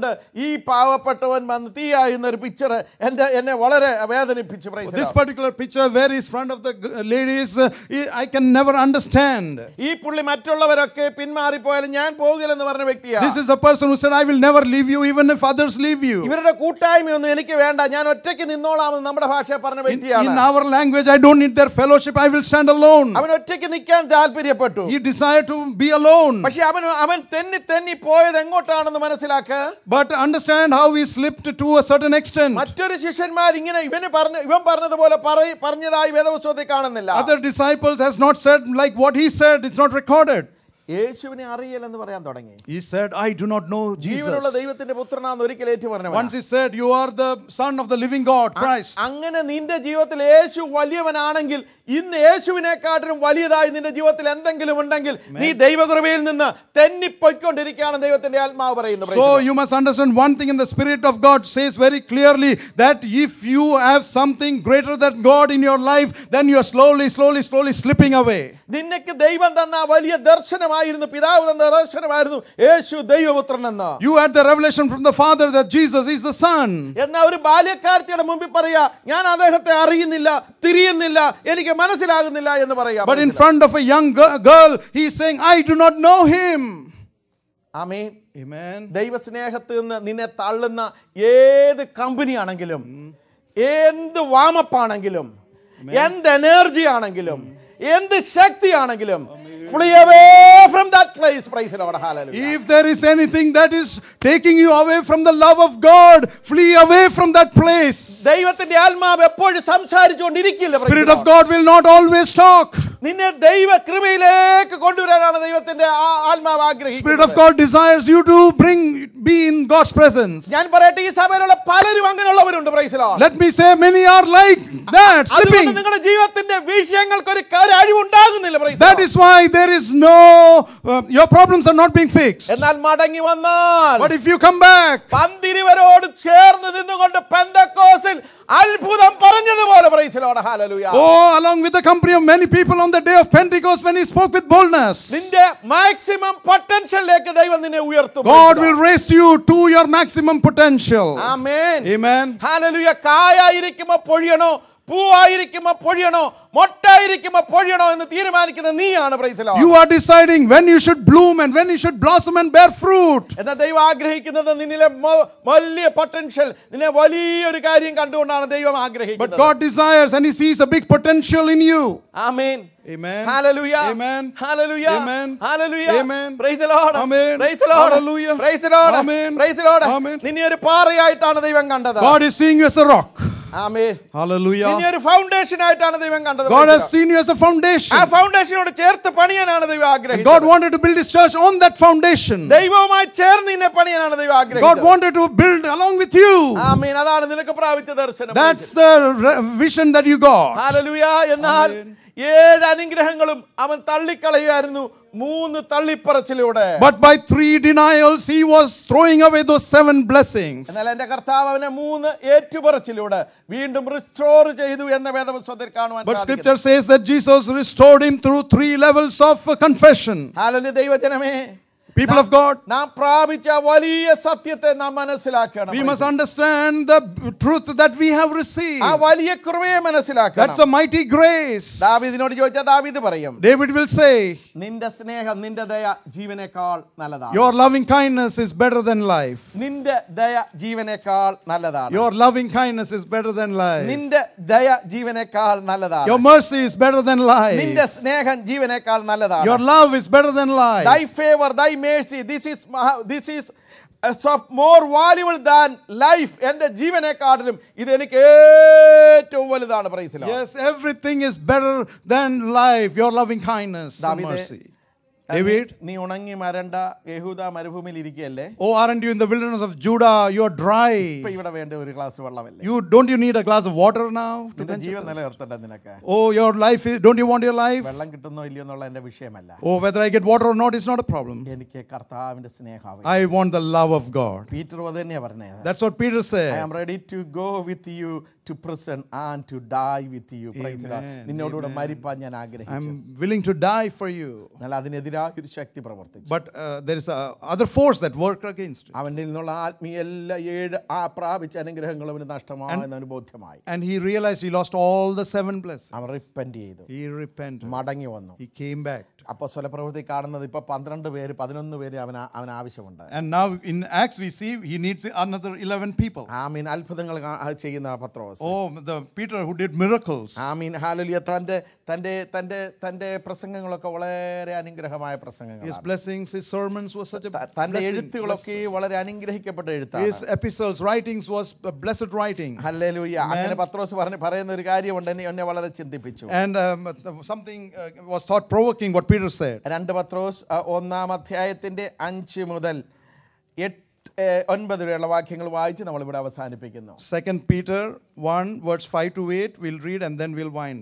Speaker 1: കൊണ്ട് ഈ പാവപ്പെട്ടവൻ വന്ന് തീയായുന്ന ഒരു പിക്ചർ എൻ്റെ എന്നെ വളരെ വേദനിപ്പിച്ചു praise the
Speaker 2: This
Speaker 1: Lord.
Speaker 2: particular picture where he's front of the g- ladies, uh, I can never understand.
Speaker 1: ഈ പുള്ളി മറ്റുള്ളവരൊക്കെ പിന്മാറിപ്പോയാലും ഞാൻ പോകില്ലെന്ന് പറഞ്ഞ വ്യക്തിയാണ്
Speaker 2: This is the person who said, I will never leave you even if others leave you.
Speaker 1: ഇവരുടെ കൂട്ടായ്മയൊന്നും എനിക്ക് വേണ്ട ഞാൻ ഒറ്റയ്ക്ക് നിന്നോളാമെന്ന് നമ്മുടെ ഭാഷ പറഞ്ഞ
Speaker 2: In,
Speaker 1: വ്യക്തിയാണ്
Speaker 2: in our language, I don't need their fellowship, I will stand alone.
Speaker 1: അവൻ ഒറ്റയ്ക്ക് നിൽക്കാൻ താല്പര്യപ്പെട്ടു
Speaker 2: He desired to be alone.
Speaker 1: പക്ഷെ അവൻ അവൻ തെന്നി തെന്നി പോയത് എങ്ങോട്ടാണെന്ന് മനസ്സിലാക്ക
Speaker 2: But understand how he slipped to a certain extent.
Speaker 1: മറ്റൊരു ശിഷ്യന്മാർ ഇങ്ങനെ ഇവന് പറഞ്ഞ ഇവൻ പറഞ്ഞതുപോലെ പറയ- പറഞ്ഞതായി വേദപുസ്തകത്തിൽ കാണുന്നില്ല
Speaker 2: Other disciples has not said like what he said, it's not recorded.
Speaker 1: യേശുവിനെ അറിയില്ലെന്ന് പറയാൻ തുടങ്ങി
Speaker 2: He said, I do not know
Speaker 1: ജീവനുള്ള
Speaker 2: Jesus.
Speaker 1: ദൈവത്തിന്റെ പുത്രനാന്ന് ഒരിക്കൽ ഏറ്റു
Speaker 2: Once
Speaker 1: പറഞ്ഞു
Speaker 2: he said, You are the Son of the living God, Christ.
Speaker 1: അങ്ങനെ നിന്റെ ജീവിതത്തിൽ യേശു വലിയവനാണെങ്കിൽ ഇന്ന് യേശുവിനെക്കാട്ടിലും വലിയതായി നിന്റെ ജീവിതത്തിൽ എന്തെങ്കിലും ഉണ്ടെങ്കിൽ നീ ദൈവകൃപയിൽ നിന്ന് തെന്നിപ്പൊയ്ക്കൊണ്ടിരിക്കുകയാണ് ദൈവത്തിന്റെ ആത്മാവ് പറയുന്നു Praise
Speaker 2: So
Speaker 1: the Lord.
Speaker 2: you must understand one thing in the Spirit of God says very clearly that if you have something greater than God in your life, then you are slowly, slowly, slowly slipping away.
Speaker 1: നിന്നക്ക് ദൈവം തന്ന വലിയ ദർശനമായിരുന്നു പിതാവ് തന്ന ദർശനമായിരുന്നു യേശു ദൈവപുത്രൻ എന്ന്
Speaker 2: You had the revelation from the Father that Jesus is the Son.
Speaker 1: എന്നാ ഒരു ബാല്യക്കാരത്തിയുടെ മുമ്പിൽ പറയാ ഞാൻ അദ്ദേഹത്തെ അറിയുന്നില്ല തിരിയുന്നില്ല എനിക്ക് മനസ്സിലാകുന്നില്ല എന്ന് പറയാ
Speaker 2: But in front of a young gi- girl, he is saying, I do not know him.
Speaker 1: Amin
Speaker 2: Amen.
Speaker 1: ദൈവസ്നേഹത്തിൽ നിന്ന് നിന്നെ തള്ളുന്ന ഏത് കമ്പനി ആണെങ്കിലും എന്ത് വാമപ്പാണെങ്കിലും എന്ത് എനർജി ആണെങ്കിലും എന്ത് ശക്തിയാണെങ്കിലും flee away from that place praise Lord hallelujah
Speaker 2: If there is anything that is taking you away from the love of God, flee away from that place.
Speaker 1: ദൈവത്തിന്റെ ആത്മാവ് എപ്പോഴും സംസാരിച്ചുകൊണ്ടിരിക്കില്ല praise
Speaker 2: Spirit
Speaker 1: the
Speaker 2: of
Speaker 1: Lord.
Speaker 2: God will not always talk.
Speaker 1: നിന്നെ ദൈവ കൃപയിലേക്ക് കൊണ്ടുവരാനാണ് ദൈവത്തിന്റെ ആ- ആത്മാവ്
Speaker 2: Spirit of
Speaker 1: ആഗ്രഹിക്കുന്നത്
Speaker 2: God desires you to bring be in God's presence.
Speaker 1: ഞാൻ പറയട്ടെ ഈ സഭയിലുള്ള പലരും അങ്ങനെയുള്ളവരുണ്ട് praise Lord
Speaker 2: Let me say, many are like that,
Speaker 1: അതുകൊണ്ട്
Speaker 2: slipping.
Speaker 1: നിങ്ങളുടെ ജീവിതത്തിന്റെ വിഷയങ്ങൾക്ക് ഒരു ഒരു അഴിവുണ്ടാകുന്നില്ല praise the
Speaker 2: That
Speaker 1: Lord.
Speaker 2: is why there is no, uh, your problems are not being fixed.
Speaker 1: എന്നാൽ മടങ്ങി വന്നാൽ
Speaker 2: But if you come back,
Speaker 1: പന്തിരുവരോട് ചേർന്ന് നിന്നുകൊണ്ട് പെന്തക്കോസിൽ അത്ഭുതം പറഞ്ഞതുപോലെ praise Lord hallelujah
Speaker 2: oh, along with the company of many people on the day of Pentecost when he spoke with boldness,
Speaker 1: നിന്റെ മാക്സിമം പൊട്ടൻഷ്യലിലേക്ക് ദൈവം നിന്നെ ഉയർത്തും
Speaker 2: God will raise you to your maximum potential.
Speaker 1: Amen
Speaker 2: Amen.
Speaker 1: ഹാലലുയ കായായിരിക്കുമ്പോ പൊഴിയണോ പൂവായിരിക്കുമ്പോ പൊഴിയണോ മൊട്ടായിരിക്കുമ്പോ പൊഴിയണോ എന്ന് തീരുമാനിക്കുന്ന നീയാണ് പ്രൈസലോ
Speaker 2: You are deciding when you should bloom and when you should blossom and bear fruit.
Speaker 1: എന്നാ ദൈവം ആഗ്രഹിക്കുന്നത് നിന്നിലെ മൊ- വലിയ പൊട്ടൻഷ്യൽ നിന്നെ വലിയൊരു കാര്യം കണ്ടുകൊണ്ടാണ് ദൈവം
Speaker 2: But
Speaker 1: ആഗ്രഹിക്കുന്നത്
Speaker 2: God desires and He sees a big potential in you.
Speaker 1: Amen
Speaker 2: Amen.
Speaker 1: Hallelujah.
Speaker 2: Amen.
Speaker 1: Hallelujah.
Speaker 2: Amen.
Speaker 1: Hallelujah.
Speaker 2: Amen.
Speaker 1: Praise the Lord.
Speaker 2: Amen.
Speaker 1: Praise the Lord.
Speaker 2: Hallelujah.
Speaker 1: Praise the Lord.
Speaker 2: Amen.
Speaker 1: Praise the Lord.
Speaker 2: Amen.
Speaker 1: നിന്നെ ഒരു പാറയായിട്ടാണ് ദൈവം കണ്ടത്
Speaker 2: God is seeing you as a rock.
Speaker 1: Amen
Speaker 2: Hallelujah.
Speaker 1: നിന്നെ ഒരു ഫൗണ്ടേഷൻ ആയിട്ടാണ് ദൈവം കണ്ടത്
Speaker 2: God
Speaker 1: Praise
Speaker 2: has
Speaker 1: the Lord.
Speaker 2: seen you as a foundation.
Speaker 1: ആ ഫൗണ്ടേഷനോട് ചേർത്ത് പണിയാനാണ് ദൈവം
Speaker 2: God
Speaker 1: ആഗ്രഹിച്ചത്
Speaker 2: wanted to build His church on that foundation.
Speaker 1: ദൈവവുമായി ചേർന്ന് നിന്നെ പണിയാനാണ് ദൈവം
Speaker 2: God
Speaker 1: ആഗ്രഹിച്ചത്
Speaker 2: wanted to build along with you.
Speaker 1: ആമീൻ അതാണ് നിനക്ക് പ്രാപിച്ച ദർശനം
Speaker 2: That's the re- vision that you got.
Speaker 1: Hallelujah എന്നാൽ ഏഴ് അനുഗ്രഹങ്ങളും അവൻ തള്ളിക്കളയായിരുന്നു മൂന്ന് തള്ളിപ്പറച്ചിലൂടെ
Speaker 2: But by three denials, he was throwing away those seven blessings.
Speaker 1: എന്നാൽ എന്റെ കർത്താവ് അവനെ മൂന്ന് ഏറ്റുപറച്ചിലൂടെ വീണ്ടും റിസ്റ്റോർ ചെയ്തു എന്ന വേദപുസ്തകത്തിൽ കാണുവാൻ
Speaker 2: But
Speaker 1: സാധിക്കുന്നു.
Speaker 2: scripture says that Jesus restored him through three levels of uh, confession.
Speaker 1: Hallelujah ദൈവജനമേ
Speaker 2: People of God,
Speaker 1: നാം പ്രാപിച്ച വലിയ സത്യത്തെ നാം മനസ്സിലാക്കണം
Speaker 2: we must understand the b- truth that we have received.
Speaker 1: ആ വലിയ കൃപയെ
Speaker 2: That's
Speaker 1: മനസ്സിലാക്കണം
Speaker 2: the mighty grace.
Speaker 1: ദാവീദിനോട് ചോദിച്ചാൽ ദാവീദ് പറയും
Speaker 2: David will say,
Speaker 1: നിന്റെ സ്നേഹം നിന്റെ ദയ ജീവനേക്കാൾ നല്ലതാണ്
Speaker 2: Your loving kindness is better than life.
Speaker 1: നിന്റെ ദയ ജീവനേക്കാൾ നല്ലതാണ്
Speaker 2: Your loving kindness is better than life.
Speaker 1: നിന്റെ ദയ ജീവനേക്കാൾ നല്ലതാണ്
Speaker 2: Your mercy is better than
Speaker 1: നിന്റെ
Speaker 2: life.
Speaker 1: സ്നേഹം ജീവനേക്കാൾ നല്ലതാണ്
Speaker 2: Your love is better than life.
Speaker 1: thy favor thy mercy this is maha- this is uh, so more valuable than life എൻ്റെ ജീവനെക്കാട്ടിലും ഇത് എനിക്ക് ഏറ്റവും വലുതാണ് പ്രൈസില
Speaker 2: Yes, everything is better than life. Your loving kindness and
Speaker 1: ദാവീദേ,
Speaker 2: mercy. David,
Speaker 1: നീ ഉണങ്ങി മരണ്ട യഹൂദ മരുഭൂമിയിൽ ഇരിക്കുകയല്ലേ
Speaker 2: oh, aren't you in the wilderness of Judah? You're
Speaker 1: ഇപ്പൊ
Speaker 2: dry.
Speaker 1: ഇവിടെ വേണ്ട ഒരു ഗ്ലാസ് വെള്ളമല്ലേ
Speaker 2: You don't you need a glass of water now? To
Speaker 1: നിന്റെ
Speaker 2: quench
Speaker 1: ജീവൻ
Speaker 2: your thirst?
Speaker 1: നിലനിർത്തണ്ട നിനക്ക്
Speaker 2: oh, your life is, don't you want your life?
Speaker 1: വെള്ളം കിട്ടുന്നോ ഇല്ലയോ എന്നുള്ള എൻ്റെ വിഷയമല്ല
Speaker 2: Oh, whether I get water or not is not a problem.
Speaker 1: എനിക്ക് കർത്താവിന്റെ സ്നേഹം
Speaker 2: I want the love of God.
Speaker 1: Peter അത് തന്നെയാ പറഞ്ഞത്
Speaker 2: That's what Peter
Speaker 1: I
Speaker 2: said.
Speaker 1: am ready to go with you to prison and to die with you. Praise the Lord.
Speaker 2: Amen.
Speaker 1: നിന്നോടുകൂടെ മരിപ്പാൻ ഞാൻ ആഗ്രഹിച്ചു
Speaker 2: I'm willing to die for you.
Speaker 1: എന്നാൽ അതിനെതിരായി എതിരായൊരു ശക്തി പ്രവർത്തിച്ചു
Speaker 2: But uh, there is a other force that worked against it.
Speaker 1: അവൻ്റെ നിന്നുള്ള ആത്മീയ എല്ലാ ഏഴ് ആ പ്രാപിച്ച അനുഗ്രഹങ്ങളും അവന് നഷ്ടമായെന്ന് അവന് ബോധ്യമായി
Speaker 2: And he realized he lost all the seven blessings.
Speaker 1: അവൻ റിപ്പൻറ്റ് ചെയ്തു
Speaker 2: He repented.
Speaker 1: മടങ്ങി വന്നു
Speaker 2: He came back.
Speaker 1: അപ്പോൾ സ്വലപ്രവൃത്തി കാണുന്നത് ഇപ്പോൾ പന്ത്രണ്ട് പേര് പതിനൊന്ന് പേര് അവന് അവന് ആവശ്യമുണ്ട്
Speaker 2: And now in Acts we see he needs another 11 people.
Speaker 1: ആ മീൻ അത്ഭുതങ്ങൾ കാ- ആ ചെയ്യുന്ന പത്രോസ്
Speaker 2: Oh, the Peter who did miracles.
Speaker 1: ആ മീൻ ഹാലലിയ തൻ്റെ തൻ്റെ തൻ്റെ തൻ്റെ പ്രസംഗങ്ങളൊക്കെ വളരെ അനുഗ്രഹമായ
Speaker 2: His
Speaker 1: പ്രസംഗങ്ങളാണ്
Speaker 2: blessings, his sermons was such a
Speaker 1: ത- തൻ്റെ
Speaker 2: blessing.
Speaker 1: എഴുത്തുകളൊക്കെ വളരെ അനുഗ്രഹിക്കപ്പെട്ട എഴുത്താണ്
Speaker 2: His epistles, writings was a blessed writing.
Speaker 1: Hallelujah അങ്ങനെ പത്രോസ് പറഞ്ഞ് പറയുന്ന ഒരു കാര്യമുണ്ട് എന്നെ എന്നെ വളരെ ചിന്തിപ്പിച്ചു
Speaker 2: And um, something uh, was thought provoking what Peter said.
Speaker 1: രണ്ട് പത്രോസ് ആ, ഒന്നാം അധ്യായത്തിൻ്റെ അഞ്ച് മുതൽ എട്ട് ഏ, ഒൻപത് വരെയുള്ള വാക്യങ്ങൾ വായിച്ച് നമ്മളിവിടെ അവസാനിപ്പിക്കുന്നു
Speaker 2: Second Peter 1, verse 5 to 8, we'll read and then we'll wind.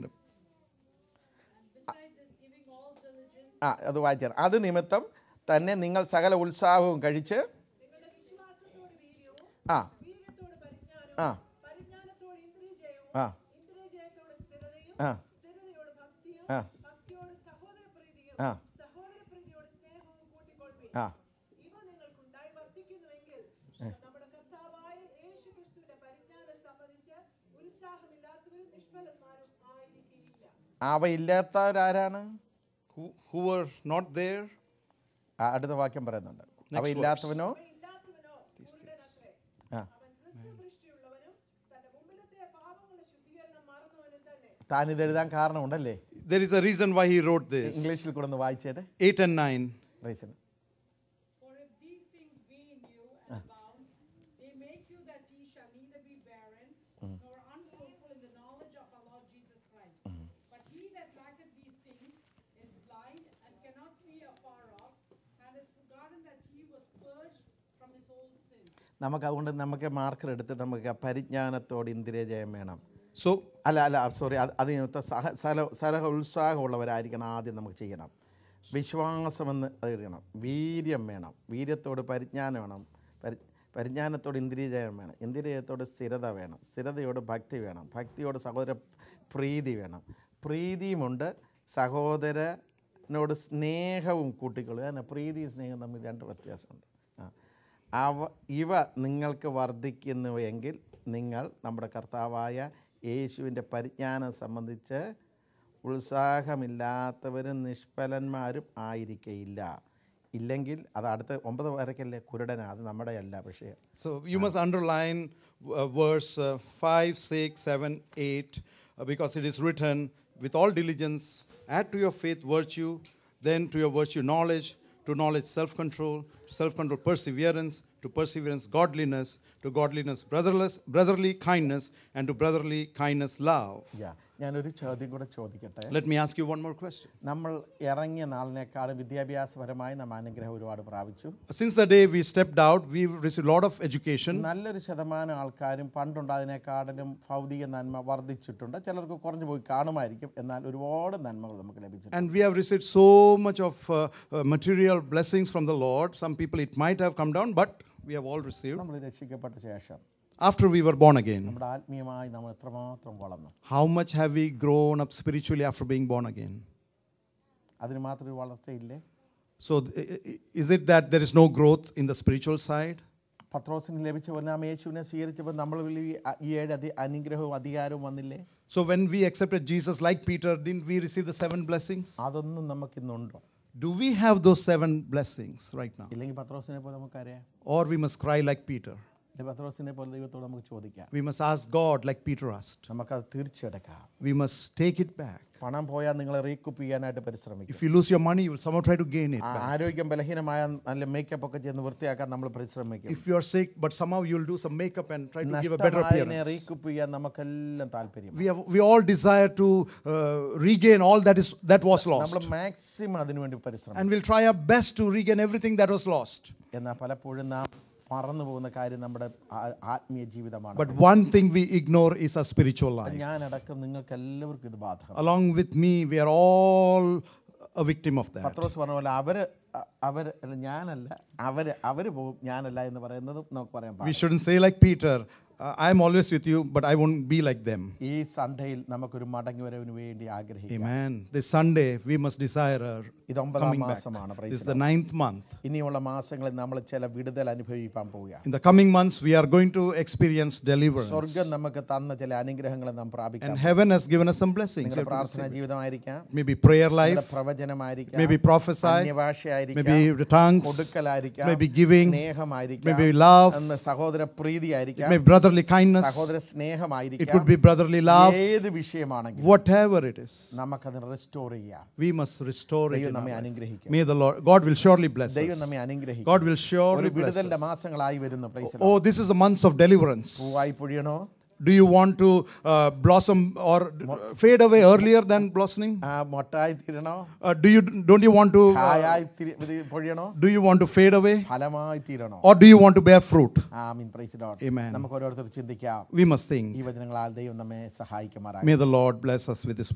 Speaker 4: Besides this, giving all diligence,
Speaker 1: ആ അത് വായിച്ചാൽ അത് നിമിത്തം തന്നെ നിങ്ങൾ സകല ഉത്സാഹവും കഴിച്ച്
Speaker 3: നിങ്ങളുടെ വിശ്വാസത്തോട് വീര്യവും
Speaker 1: ആ
Speaker 3: വീര്യത്തോട് പരിജ്ഞാനവും
Speaker 1: ആ
Speaker 3: പരിജ്ഞാനത്തോട് ഇന്ദ്രിയജയവും
Speaker 1: ആ
Speaker 3: ഇന്ദ്രിയജയത്തോട് സ്ഥിരതയും
Speaker 1: ആ
Speaker 3: സ്ഥിരതയോട് ഭക്തിയും
Speaker 1: ആ.
Speaker 3: ഭക്തിയോട് സഹോദരപ്രീതിയും
Speaker 1: ആ.
Speaker 3: സഹോദരപ്രീതിയോട് സ്നേഹവും കൂട്ടിക്കൊള്ളുവിൻ
Speaker 1: ആ
Speaker 3: ഇവ നിങ്ങൾക്കുണ്ടായി വർദ്ധിക്കുന്നുവെങ്കിൽ നമ്മുടെ കർത്താവായ യേശുക്രിസ്തുവിന്റെ പരിജ്ഞാനം സംബന്ധിച്ച് ഉത്സാഹമില്ലാത്തവരും നിഷ്ഫലന്മാരും ആയിരിക്കില്ല
Speaker 1: അവയില്ലാത്തവരാരാണ്
Speaker 2: Who, who were not there?
Speaker 1: ആ, അടുത്ത വാക്യം പറയുന്നുണ്ട് അവയില്ലാത്തവനോ
Speaker 3: ഇല്ലാത്തവനോ കുരുടനത്രേ
Speaker 1: ആ
Speaker 3: അവൻ ക്രിസ്തു ദൃഷ്ടിയുള്ളവനും തന്റെ മുമ്പിലത്തെ പാപങ്ങളുടെ ശുദ്ധീകരണം മറന്നവനും തന്നെ
Speaker 1: താൻ ഇത് എഴുതാൻ കാരണമുണ്ടല്ലേ
Speaker 2: There is a reason why he wrote this.
Speaker 1: ഇംഗ്ലീഷിൽ കൂടെ ഒന്ന് വായിച്ചേട്ടെ
Speaker 2: 8 and 9.
Speaker 1: Reason
Speaker 4: for if these things be in you and abound, they make you that ye shall neither be barren nor unfruitful in the knowledge of our Lord Jesus Christ. But he that lacketh these things is blind and cannot see afar off, and has forgotten that he was purged from his old sins.
Speaker 1: നമുക്ക് അതുകൊണ്ട് നമുക്ക് മാർക്കർ എടുത്തിട്ട് നമുക്ക് ആ പരിജ്ഞാനത്തോട് ഇന്ദ്രിയജയം വേണം
Speaker 2: So,
Speaker 1: അല്ല അല്ല സോറി അത് അത് നിമിത്തം സഹ സല സലഹ ഉത്സാഹമുള്ളവരായിരിക്കണം ആദ്യം നമുക്ക് ചെയ്യണം വിശ്വാസമെന്ന് അത് എഴുതണം വീര്യം വേണം വീര്യത്തോട് പരിജ്ഞാനം വേണം പരി പരിജ്ഞാനത്തോട് ഇന്ദ്രിയജയം വേണം ഇന്ദ്രിയത്തോട് സ്ഥിരത വേണം സ്ഥിരതയോട് ഭക്തി വേണം ഭക്തിയോട് സഹോദര പ്രീതി വേണം പ്രീതിയുമുണ്ട് സഹോദരനോട് സ്നേഹവും കൂട്ടിക്കൊള്ളുക കാരണം പ്രീതിയും സ്നേഹവും തമ്മിൽ രണ്ട് വ്യത്യാസമുണ്ട് ആ അവ ഇവ നിങ്ങൾക്ക് വർദ്ധിക്കുന്നുവെങ്കിൽ നിങ്ങൾ നമ്മുടെ കർത്താവായ യേശുവിൻ്റെ പരിജ്ഞാനം സംബന്ധിച്ച് ഉത്സാഹമില്ലാത്തവരും നിഷ്ഫലന്മാരും ആയിരിക്കയില്ല ഇല്ലെങ്കിൽ അത് അടുത്ത ഒമ്പത് വരക്കല്ലേ കുരുടന അത് നമ്മുടെ അല്ല പക്ഷേ
Speaker 2: so you must underline uh, verse uh, 5, 6, 7, 8, uh, because it is written, with all diligence, add to your faith virtue, then to your virtue knowledge, to knowledge self control, self control perseverance, to perseverance godliness, to godliness brotherless, brotherly kindness, and to brotherly kindness love.
Speaker 1: യാ ഞാനൊരു ചോദ്യം കൂടെ ചോദിക്കട്ടെ
Speaker 2: Let me ask you one more question.
Speaker 1: നമ്മൾ ഇറങ്ങിയ നാളിനേക്കാളും വിദ്യാഭ്യാസപരമായി നാം അനുഗ്രഹം ഒരുപാട് പ്രാപിച്ചു
Speaker 2: Since the day we stepped out, we've received a lot of education.
Speaker 1: നല്ലൊരു ശതമാനം ആൾക്കാരും പണ്ടുണ്ടായതിനേക്കാളും ഭൗതിക നന്മ വർദ്ധിച്ചിട്ടുണ്ട് ചിലർക്ക് കുറഞ്ഞു പോയി കാണുമായിരിക്കും എന്നാൽ ഒരുപാട് നന്മകൾ നമുക്ക് ലഭിച്ചിട്ടുണ്ട്
Speaker 2: And we have received so much of uh, uh, material blessings from the Lord. Some people it might have come down, but we have all received.
Speaker 1: നമ്മൾ രക്ഷിക്കപ്പെട്ട ശേഷം
Speaker 2: After we were born again,
Speaker 1: നമ്മുടെ ആത്മീയമായി നമ്മൾ എത്രമാത്രം വളർന്നു
Speaker 2: how much have we grown up spiritually after being born again?
Speaker 1: അതിന് മാത്രം ഒരു വളർച്ചയില്ലേ
Speaker 2: So, th- i- i- is it that there is no growth in the spiritual side?
Speaker 1: പത്രോസിന് ലഭിച്ച പോലെ നാം യേശുവിനെ സ്വീകരിച്ചപ്പോൾ നമ്മൾ ഈ അ- ഈ ഏഴ് അധി അനുഗ്രഹവും അധികാരവും വന്നില്ലേ
Speaker 2: So, when we accepted Jesus like Peter, didn't we receive the seven blessings?
Speaker 1: അതൊന്നും നമുക്കിന്നുണ്ടോ
Speaker 2: Do we have those seven blessings right now?
Speaker 1: ഇല്ലെങ്കിൽ പത്രോസിനെ പോലെ നമുക്കറിയാം
Speaker 2: Or we must cry like Peter?
Speaker 1: അല്ലെങ്കിൽ പത്രോസിനെ പോലെ ദൈവത്തോട് നമുക്ക് ചോദിക്കാം
Speaker 2: We must ask God like Peter asked.
Speaker 1: നമുക്കത് തീർച്ചയെടുക്കാം
Speaker 2: We must take it back.
Speaker 1: പണം പോയാൽ നിങ്ങളെ റീകുപ്പ് ചെയ്യാനായിട്ട് പരിശ്രമിക്കും
Speaker 2: If you lose your money, you will somehow try to gain it
Speaker 1: ആ-
Speaker 2: back.
Speaker 1: ആരോഗ്യം ബലഹീനമായ നല്ല മേക്കപ്പ് ഒക്കെ ചെയ്യുന്ന വൃത്തിയാക്കാൻ നമ്മൾ പരിശ്രമിക്കും
Speaker 2: If you are sick, but somehow you'll do some makeup and try to give a better
Speaker 1: നഷ്ടമായതിനെ
Speaker 2: appearance.
Speaker 1: റീകുപ്പ് ചെയ്യാൻ നമുക്കെല്ലാം താല്പര്യം
Speaker 2: We, have, we all desire to uh, regain all that is that was
Speaker 1: നമ്മൾ
Speaker 2: lost,
Speaker 1: മാക്സിമം അതിനുവേണ്ടി പരിശ്രമിക്കും
Speaker 2: and we'll try our best to regain everything that was lost.
Speaker 1: എന്നാൽ പലപ്പോഴും നാം മറന്നു പോകുന്ന കാര്യം നമ്മുടെ ആ- ആത്മീയ ജീവിതമാണ്
Speaker 2: But one thing we ignore is our spiritual life.
Speaker 1: ഞാനടക്കം നിങ്ങൾക്ക് എല്ലാവർക്കും ഇത് ബാധകം
Speaker 2: Along with me, we are all a victim of that.
Speaker 1: പത്രോസ് പറഞ്ഞ പോലെ അവര് അ- അവര് അല്ല ഞാനല്ല അവര് അവര് പോകും ഞാനല്ല എന്ന് പറയുന്നതും നമുക്ക് പറയാൻ
Speaker 2: We
Speaker 1: പാടില്ല.
Speaker 2: shouldn't say like Peter, Uh, I'm always with you, but I won't be like them.
Speaker 1: ഈ സൺഡേയിൽ നമുക്കൊരു മടങ്ങിവരവിന് വേണ്ടി ആഗ്രഹിക്കാം
Speaker 2: Amen. This Sunday, we must desire a
Speaker 1: ഇത് ഒമ്പതാം
Speaker 2: coming back.
Speaker 1: മാസമാണ്
Speaker 2: This
Speaker 1: praise
Speaker 2: is the ninth month.
Speaker 1: ഇനിയുള്ള മാസങ്ങളിൽ നമ്മൾ ചില വിടുതൽ അനുഭവിക്കാൻ പോവുകയാണ്
Speaker 2: In the coming months, we are going to experience deliverance.
Speaker 1: സ്വർഗം നമുക്ക് തന്ന ചില അനുഗ്രഹങ്ങൾ നാം പ്രാപിക്കാം
Speaker 2: And heaven has given us some blessings.
Speaker 1: നിങ്ങളുടെ പ്രാർത്ഥനാ ജീവിതമായിരിക്കാം
Speaker 2: Maybe prayer
Speaker 1: നിങ്ങളുടെ
Speaker 2: life,
Speaker 1: പ്രവചനമായിരിക്കാം
Speaker 2: maybe prophesy,
Speaker 1: അന്യഭാഷയായിരിക്കാം
Speaker 2: maybe tongues,
Speaker 1: കൊടുക്കലായിരിക്കാം
Speaker 2: maybe giving,
Speaker 1: സ്നേഹമായിരിക്കാം
Speaker 2: maybe love,
Speaker 1: എന്ന് സഹോദര പ്രീതിയായിരിക്കാം
Speaker 2: maybe brotherly kindness.
Speaker 1: സഹോദര
Speaker 2: It
Speaker 1: സ്നേഹമായിരിക്കാം
Speaker 2: could be brotherly love.
Speaker 1: ഏത് വിഷയമാണെങ്കിലും
Speaker 2: Whatever it is,
Speaker 1: നമുക്കത് റെസ്റ്റോർ ചെയ്യാം
Speaker 2: we must restore it.
Speaker 1: ദൈവം
Speaker 2: in our
Speaker 1: നമ്മെ
Speaker 2: life.
Speaker 1: അനുഗ്രഹിക്കും
Speaker 2: May the Lord, God will surely bless
Speaker 1: ദൈവം
Speaker 2: us.
Speaker 1: നമ്മെ അനുഗ്രഹിക്കും
Speaker 2: God will
Speaker 1: ഒരു
Speaker 2: surely bless
Speaker 1: വിടുതലിന്റെ
Speaker 2: us.
Speaker 1: മാസങ്ങളായി വരുന്നു praise
Speaker 2: Oh, this is the months of deliverance.
Speaker 1: പൂവായി പൊഴിയണോ
Speaker 2: Do you want to uh, blossom or d- fade away earlier than blossoming?
Speaker 1: ആ, മൊട്ടായി തീരണോ
Speaker 2: Uh, do you don't you want to uh,
Speaker 1: കായായി തിരി- ഇത് പൊഴിയണോ
Speaker 2: do you want to fade away
Speaker 1: ഫലമായി തീരണോ
Speaker 2: or do you want to bear fruit?
Speaker 1: ആ മീൻ പ്രൈസ് ലോർഡ്
Speaker 2: Amen.
Speaker 1: നമുക്ക് ഓരോരുത്തർ ചിന്തിക്കാം
Speaker 2: We must think.
Speaker 1: ഈ വചനങ്ങളാൽ ദൈവം നമ്മെ സഹായിക്കുമാറാകും
Speaker 2: May the Lord bless us with His